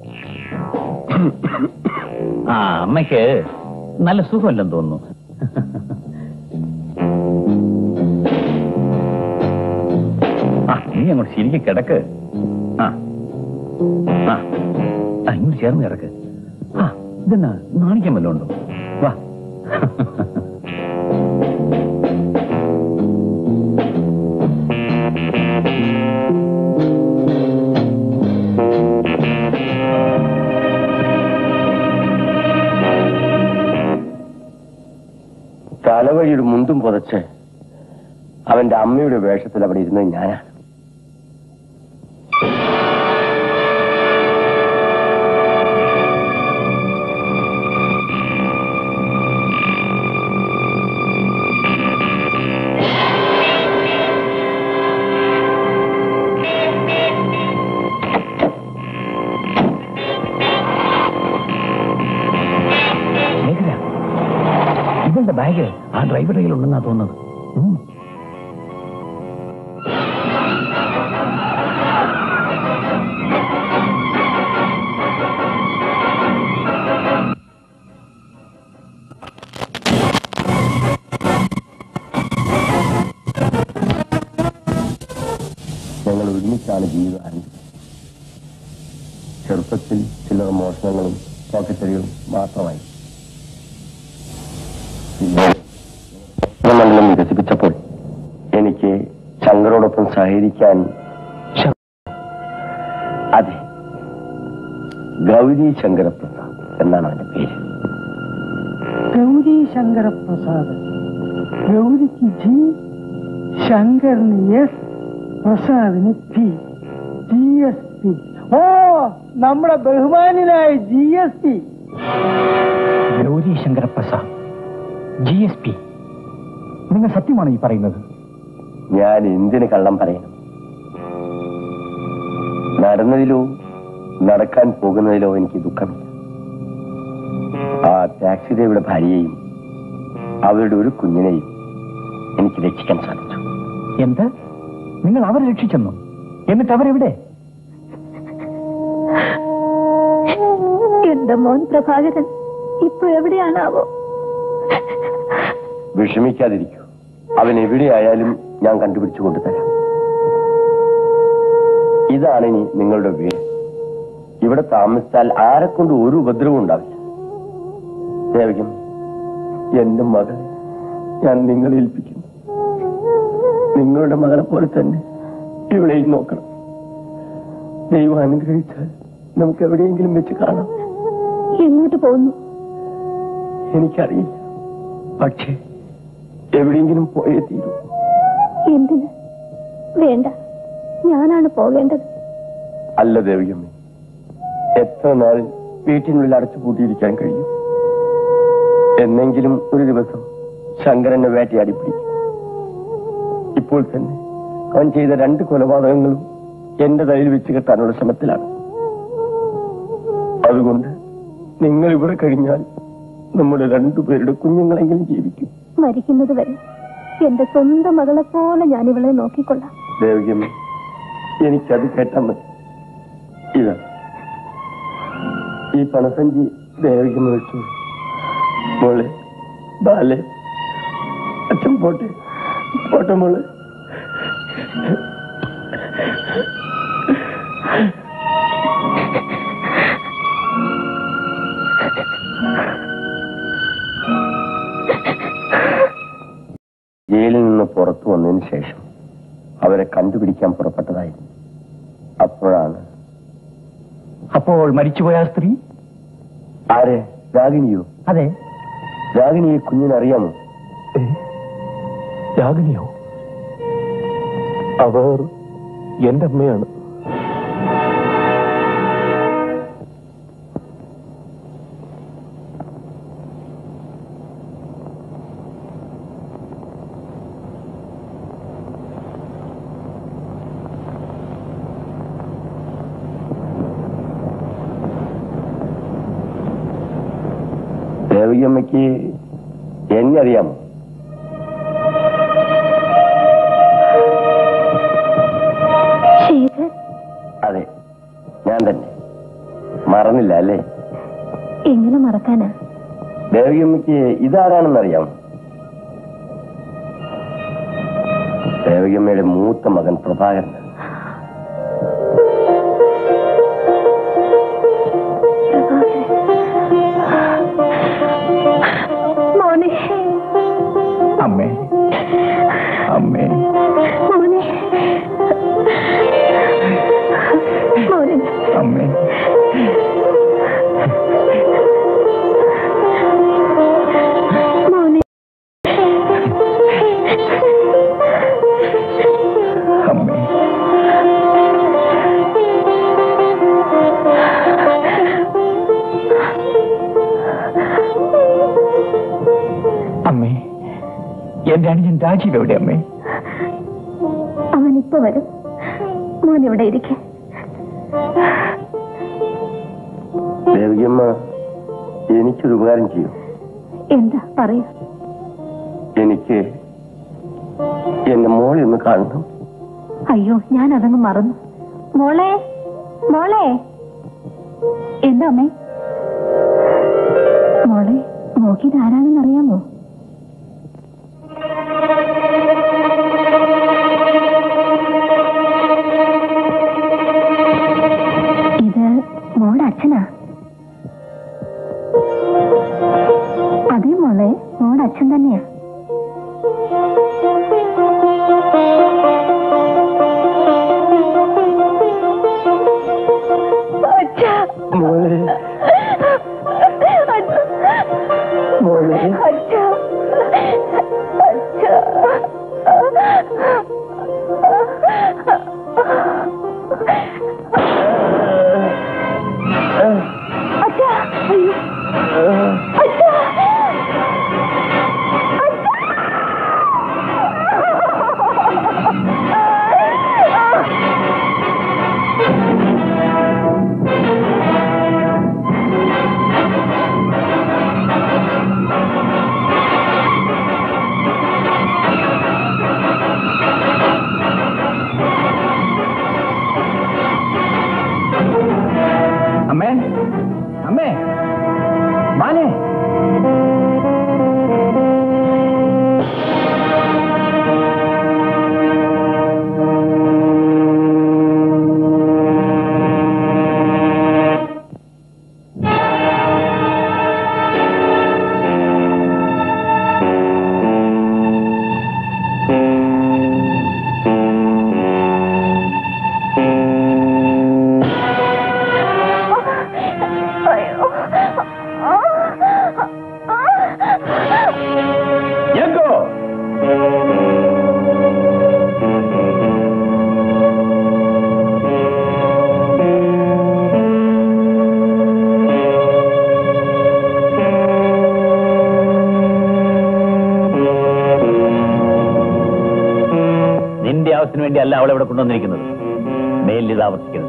ആ അമ്മയ്ക്ക് നല്ല സുഖമല്ലെന്ന് തോന്നുന്നു ആ നീ അങ്ങോട്ട് ശരിക്കും കിടക്ക് ആ ആ ആ, ഇങ്ങോട്ട് ചേർന്ന് കിടക്ക് ആ ഇതെന്നാ നാണിക്കാൻ വല്ലതും ഉണ്ടോ വാ ഒരു മുണ്ടും പുതച്ച് അവന്റെ അമ്മയുടെ വേഷത്തിൽ അവിടെ ഇരുന്നത് ഞാനാണ് ശേഖര ഇവളുടെ ബാഗ് ആ ഡ്രൈവറുടെ കയ്യിലുണ്ടെന്നാ തോന്നുന്നത് ഉം. ഞങ്ങൾ ഒരുമിച്ചാണ് ജീവിതം ആരംഭിച്ചത് ചെറുപ്പത്തിൽ ചില്ലറ മോഷണങ്ങളും പോക്കറ്ററികളും മാത്രമായി പിന്നീട് മണ്ഡലം വികസിപ്പിച്ചപ്പോൾ എനിക്ക് ശങ്കരോടൊപ്പം സഹകരിക്കാൻ ശ- അതെ ഗൗരി ശങ്കരപ്രസാദ് എന്നാണ് അവന്റെ പേര് ഗൗരി ശങ്കര പ്രസാദ് ഗൗരിക്ക് ജി ശങ്കറിന് എസ് പ്രസാദിന് പി ജി എസ് പി ഓ നമ്മുടെ ബഹുമാനായ G S P Gauri Shankaraprasad G S P നിങ്ങൾ സത്യമാണ് ഈ പറയുന്നത് ഞാൻ എന്തിന് കള്ളം പറയണം നടന്നതിലോ നടക്കാൻ പോകുന്നതിലോ എനിക്ക് ദുഃഖമില്ല ആ ടാക്സി ഡ്രൈവറുടെ ഭാര്യയെയും അവരുടെ ഒരു കുഞ്ഞിനെയും എനിക്ക് രക്ഷിക്കാൻ സാധിച്ചു എന്ത് നിങ്ങൾ അവരെ രക്ഷിച്ചെന്നു എന്നിട്ട് അവരെവിടെ എന്റെ മോൻ പ്രഭാകരൻ ഇപ്പൊ എവിടെയാണാവോ വിഷമിക്കാതിരിക്കൂ അവൻ എവിടെയായാലും ഞാൻ കണ്ടുപിടിച്ചു കൊണ്ടുതരാം ഇതാണ് ഇനി നിങ്ങളുടെ വീട് ഇവിടെ താമസിച്ചാൽ ആരെക്കൊണ്ട് ഒരു ഉപദ്രവം ഉണ്ടാവില്ല ദേവികം എന്റെ മകളെ ഞാൻ നിങ്ങളെ ഏൽപ്പിക്കുന്നു നിങ്ങളുടെ മകളെ പോലെ തന്നെ ഇവിടെയും നോക്കണം ദൈവം അനുഗ്രഹിച്ചാൽ നമുക്ക് എവിടെയെങ്കിലും വെച്ച് കാണാം എങ്ങോട്ട് പോകുന്നു എനിക്കറിയില്ല പക്ഷേ എവിടെയെങ്കിലും പോയേ തീരൂ എന്തിന് വേണ്ട ഞാനാണ് പോകേണ്ടത് അല്ല ദേവിയമ്മേ എത്ര നാൾ വീട്ടിനുള്ളിൽ അടച്ചു പൂട്ടിയിരിക്കാൻ കഴിയും എന്നെങ്കിലും ഒരു ദിവസം ശങ്കരനെ വേട്ടയാടി പിടിക്കും ഇപ്പോൾ തന്നെ അവൻ ചെയ്ത രണ്ട് കൊലപാതകങ്ങളും എന്റെ തലയിൽ വെച്ച് കെട്ടാനുള്ള ശ്രമത്തിലാണ് അതുകൊണ്ട് നിങ്ങൾ ഇവിടെ കഴിഞ്ഞാൽ നമ്മുടെ രണ്ടുപേരുടെ കുഞ്ഞുങ്ങളെങ്കിലും ജീവിക്കും മരിക്കുന്നത് വരെ എന്റെ സ്വന്തം മകളെ പോലെ ഞാൻ ഇവളെ നോക്കിക്കൊള്ളാം ദേവികമ്മ എനിക്കത് കേട്ടാൽ മതി ഇതാ ഈ പണസഞ്ചി ദേവികമ്മ വെച്ചു മോളെ ബാലെ അച്ഛൻ പോട്ടെ പോട്ടെ മോളെ ജയിലിൽ നിന്ന് പുറത്തു വന്നതിന് ശേഷം അവരെ കണ്ടുപിടിക്കാൻ പുറപ്പെട്ടതായിരുന്നു അപ്പോഴാണ് അപ്പോൾ മരിച്ചുപോയ ആ സ്ത്രീ ആരെ രാഗിണിയോ അതെ രാഗിണിയെ കുഞ്ഞിനറിയാമോ രാഗിണിയോ അവർ എന്റെ അമ്മയാണ് ദേവികമ്മയ്ക്ക് എന്നെ അറിയാമോ ശേഖർ അതെ ഞാൻ തന്നെ മറന്നില്ല അല്ലേ എങ്ങനെ മറക്കാനാ ദേവികമ്മയ്ക്ക് ഇതാരാണെന്നറിയാമോ ദേവികമ്മയുടെ മൂത്ത മകൻ പ്രഭാകരൻ മോനെ അമ്മേ അമ്മേ മോനെ മോനെ അമ്മേ മോനെ എന്റെ അനുജൻ രാജീവ് എവിടെ അമ്മേ അവൻ ഇപ്പൊ വരും മോൻ ഇവിടെ ഇരിക്കെ ദേവികമ്മ എനിക്കൊരു ഉപകാരം ചെയ്യും എന്താ പറയൂ എനിക്ക് എന്റെ മോളെ ഒന്ന് കാണണം അയ്യോ ഞാൻ അതങ്ങ് മറന്നു മോളെ മോളെ എന്താ അമ്മേ മോളെ നോക്കിയത് ആരാണെന്ന് അറിയാമോ ഇത് മോളുടെ അച്ഛനാ അതെ മോളെ മോളുടെ അച്ഛൻ തന്നെയാ മോളെ മോളെ അമ്മേ അമ്മേ മാലേ എങ്കോ നിന്റെ ആവശ്യത്തിന് വേണ്ടി അല്ല അവളെ ഇവിടെ കൊണ്ടുവന്നിരിക്കുന്നത് മേലിൽ ഇത് ആവർത്തിക്കരുത്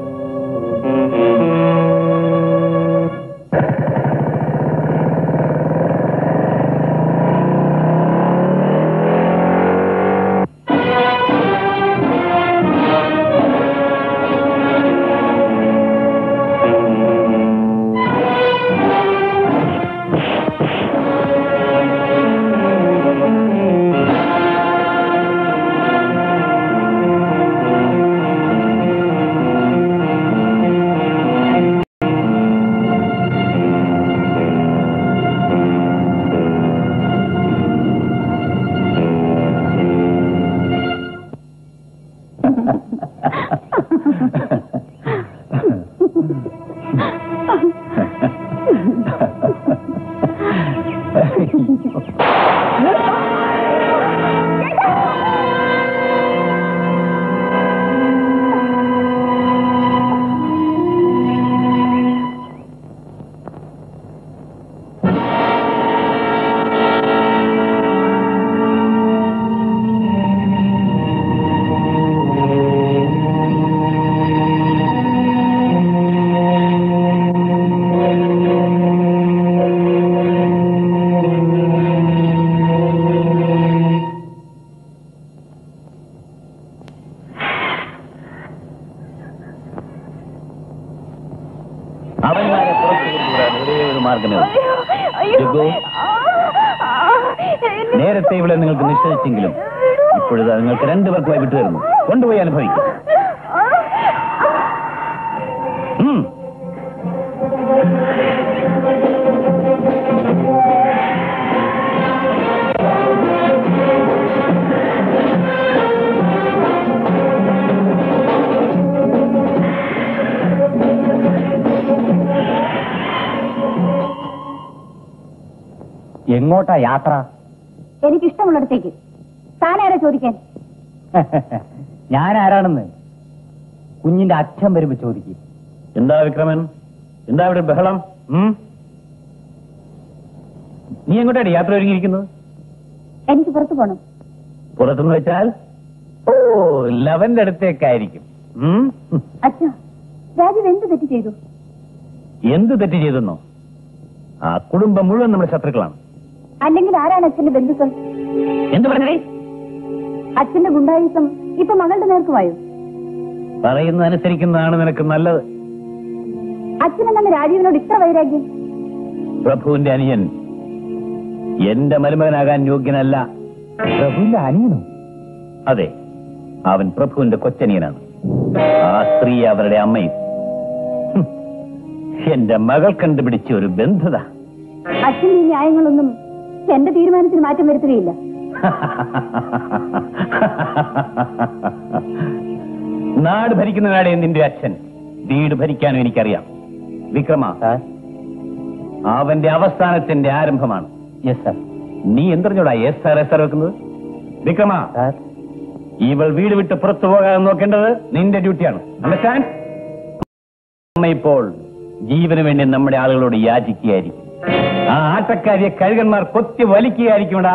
അവന്മാരെ പുറത്തു കൊണ്ടുവരാൻ ഒരേ ഒരു മാർഗമേ ഉള്ളൂ ജഗ്ഗു, നേരത്തെ ഇവിടെ നിങ്ങൾക്ക് നിശ്ചയിച്ചെങ്കിലും ഇപ്പോഴിത് നിങ്ങൾക്ക് രണ്ടുപേർക്കുമായി വിട്ടുതരുന്നു കൊണ്ടുപോയി അനുഭവിക്കും ഉം. എങ്ങോട്ടാ യാത്ര എനിക്കിഷ്ടമുള്ളിടത്തേക്ക് താനാരാ ചോദിക്കാൻ ഞാൻ ആരാണെന്ന് കുഞ്ഞിന്റെ അച്ഛൻ വരുമ്പോ ചോദിക്കും എന്താ വിക്രമൻ എന്താ ഇവിടെ ബഹളം ഉം? നീ എങ്ങോട്ടാണ് യാത്ര ഒരുങ്ങിയിരിക്കുന്നത് എനിക്ക് പുറത്തു പോകണം പുറത്തുനിന്ന് വെച്ചാൽ ഓ ലവന്റെ അടുത്തേക്കായിരിക്കും ഉം? അച്ഛാ രാജീവ് എന്ത് തെറ്റ് ചെയ്തു എന്ത് തെറ്റ് ചെയ്തെന്നോ ആ കുടുംബം മുഴുവൻ നമ്മുടെ ശത്രുക്കളാണ് അല്ലെങ്കിൽ ആരാണ് അച്ഛന്റെ ബന്ധുക്കൾ എന്ത് പറഞ്ഞേ അച്ഛന്റെ ഗുണ്ടായുസം ഇപ്പൊ മകളുടെ നേർക്കുമായോ പറയുന്നതനുസരിക്കുന്നതാണ് നിനക്ക് നല്ലത് അച്ഛനെന്നാണ് രാജീവിനോട് ഇത്ര വൈരാഗ്യം പ്രഭുവിന്റെ അനിയൻ എന്റെ മരുമകനാകാൻ യോഗ്യനല്ല പ്രഭുവിന്റെ അനിയനോ അതെ അവൻ പ്രഭുവിന്റെ കൊച്ചനിയനാണ് ആ സ്ത്രീ അവരുടെ അമ്മയും ഹും. എന്റെ മകൾ കണ്ടുപിടിച്ച ഒരു ബന്ധത അച്ഛന്റെ ഈ ന്യായങ്ങളൊന്നും എന്റെ തീരുമാനത്തിന് മാറ്റം വരുത്തുകയില്ല നാട് ഭരിക്കുന്നവനാടെ നിന്റെ അച്ഛൻ വീട് ഭരിക്കാനും എനിക്കറിയാം വിക്രമ അവന്റെ അവസാനത്തിന്റെ ആരംഭമാണ് യെസ് സാർ നീ എന്തറിഞ്ഞോടാ എസ് ആർ എസ് ആർ വെക്കുന്നത് വിക്രമ സാർ ഇവൾ വീട് വിട്ട് പുറത്തു പോകാൻ നോക്കേണ്ടത് നിന്റെ ഡ്യൂട്ടിയാണ് അണ്ടർസ്റ്റാൻഡ് അമ്മ ഇപ്പോൾ ജീവന് വേണ്ടി നമ്മുടെ ആളുകളോട് യാചിക്കുകയായിരിക്കും ആ ആട്ടക്കാരിയെ കഴുകന്മാർ കൊത്തി വലിക്കുകയായിരിക്കുംടാ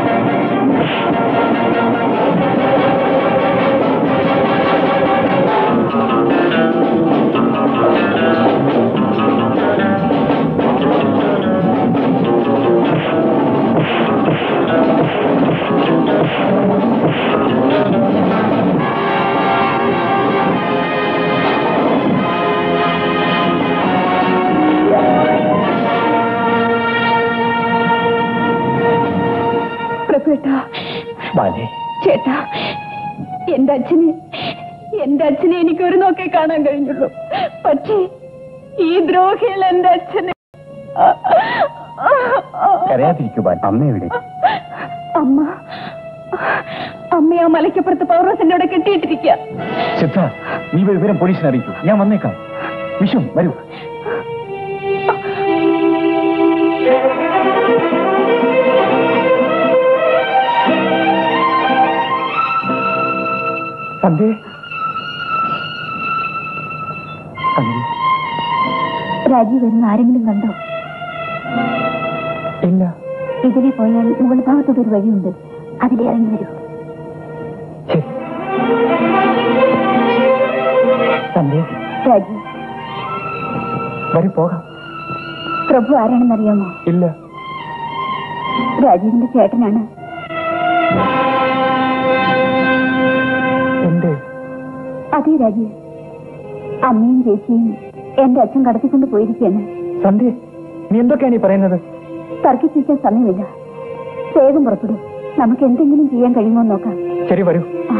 ആ രാഘവേട്ടാ ബാലേ ചേട്ടാ എന്റെ അച്ഛനെ എന്റെ അച്ഛനെ എനിക്ക് ഒരു നോക്കേ കാണാൻ കഴിഞ്ഞുള്ളൂ പക്ഷേ ഈ ദ്രോഹികൾ എന്റെ അച്ഛനെ കരയാതിരിക്കൂ ബാല അമ്മ എവിടെ അമ്മ അമ്മ ആ മലയ്ക്കപ്പുറത്ത് പൗർവസിന്റെ അവിടെ കെട്ടിയിട്ടിരിക്കുക സിദ്ധ നീ പോയി വിവരം പോലീസിനെ അറിയിക്കൂ ഞാൻ വന്നേക്കാം വിഷു വരൂ സന്ധ്യ സന്ധ്യ രാജീവ് വരുന്ന ആരെങ്കിലും കണ്ടോ ഇല്ല ഇതിലെ പോയാൽ മുകൾ ഭാഗത്തോട്ട് ഒരു വഴിയുണ്ട് അതിലെ ഇറങ്ങി വരൂ ശരി സന്ധ്യ രാജീവ് വരൂ പോകാം പ്രഭു ആരാണെന്നറിയാമോ ഇല്ല രാജീവിന്റെ ചേട്ടനാണ് എന്റെ അതെ രാജീവ് അമ്മയും ചേച്ചിയും എന്റെ അച്ഛൻ കടത്തിക്കൊണ്ട് പോയിരിക്കുകയാണ് സന്ധ്യ നീ എന്തൊക്കെയാണ് ഈ പറയുന്നത് തർക്കിച്ചിരിക്കാൻ സമയമില്ല വേഗം പുറപ്പെടും നമുക്ക് എന്തെങ്കിലും ചെയ്യാൻ കഴിയുമോ എന്ന് നോക്കാം ശരി വരൂ ആ.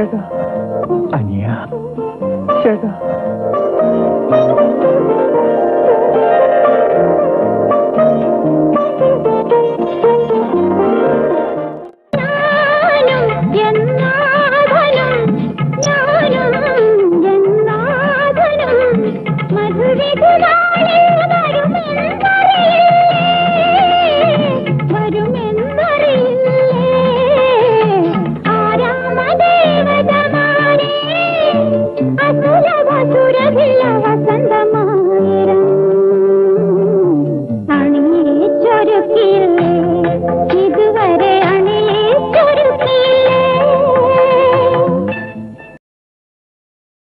ചേട്ടാ അനിയ ചേട്ടാ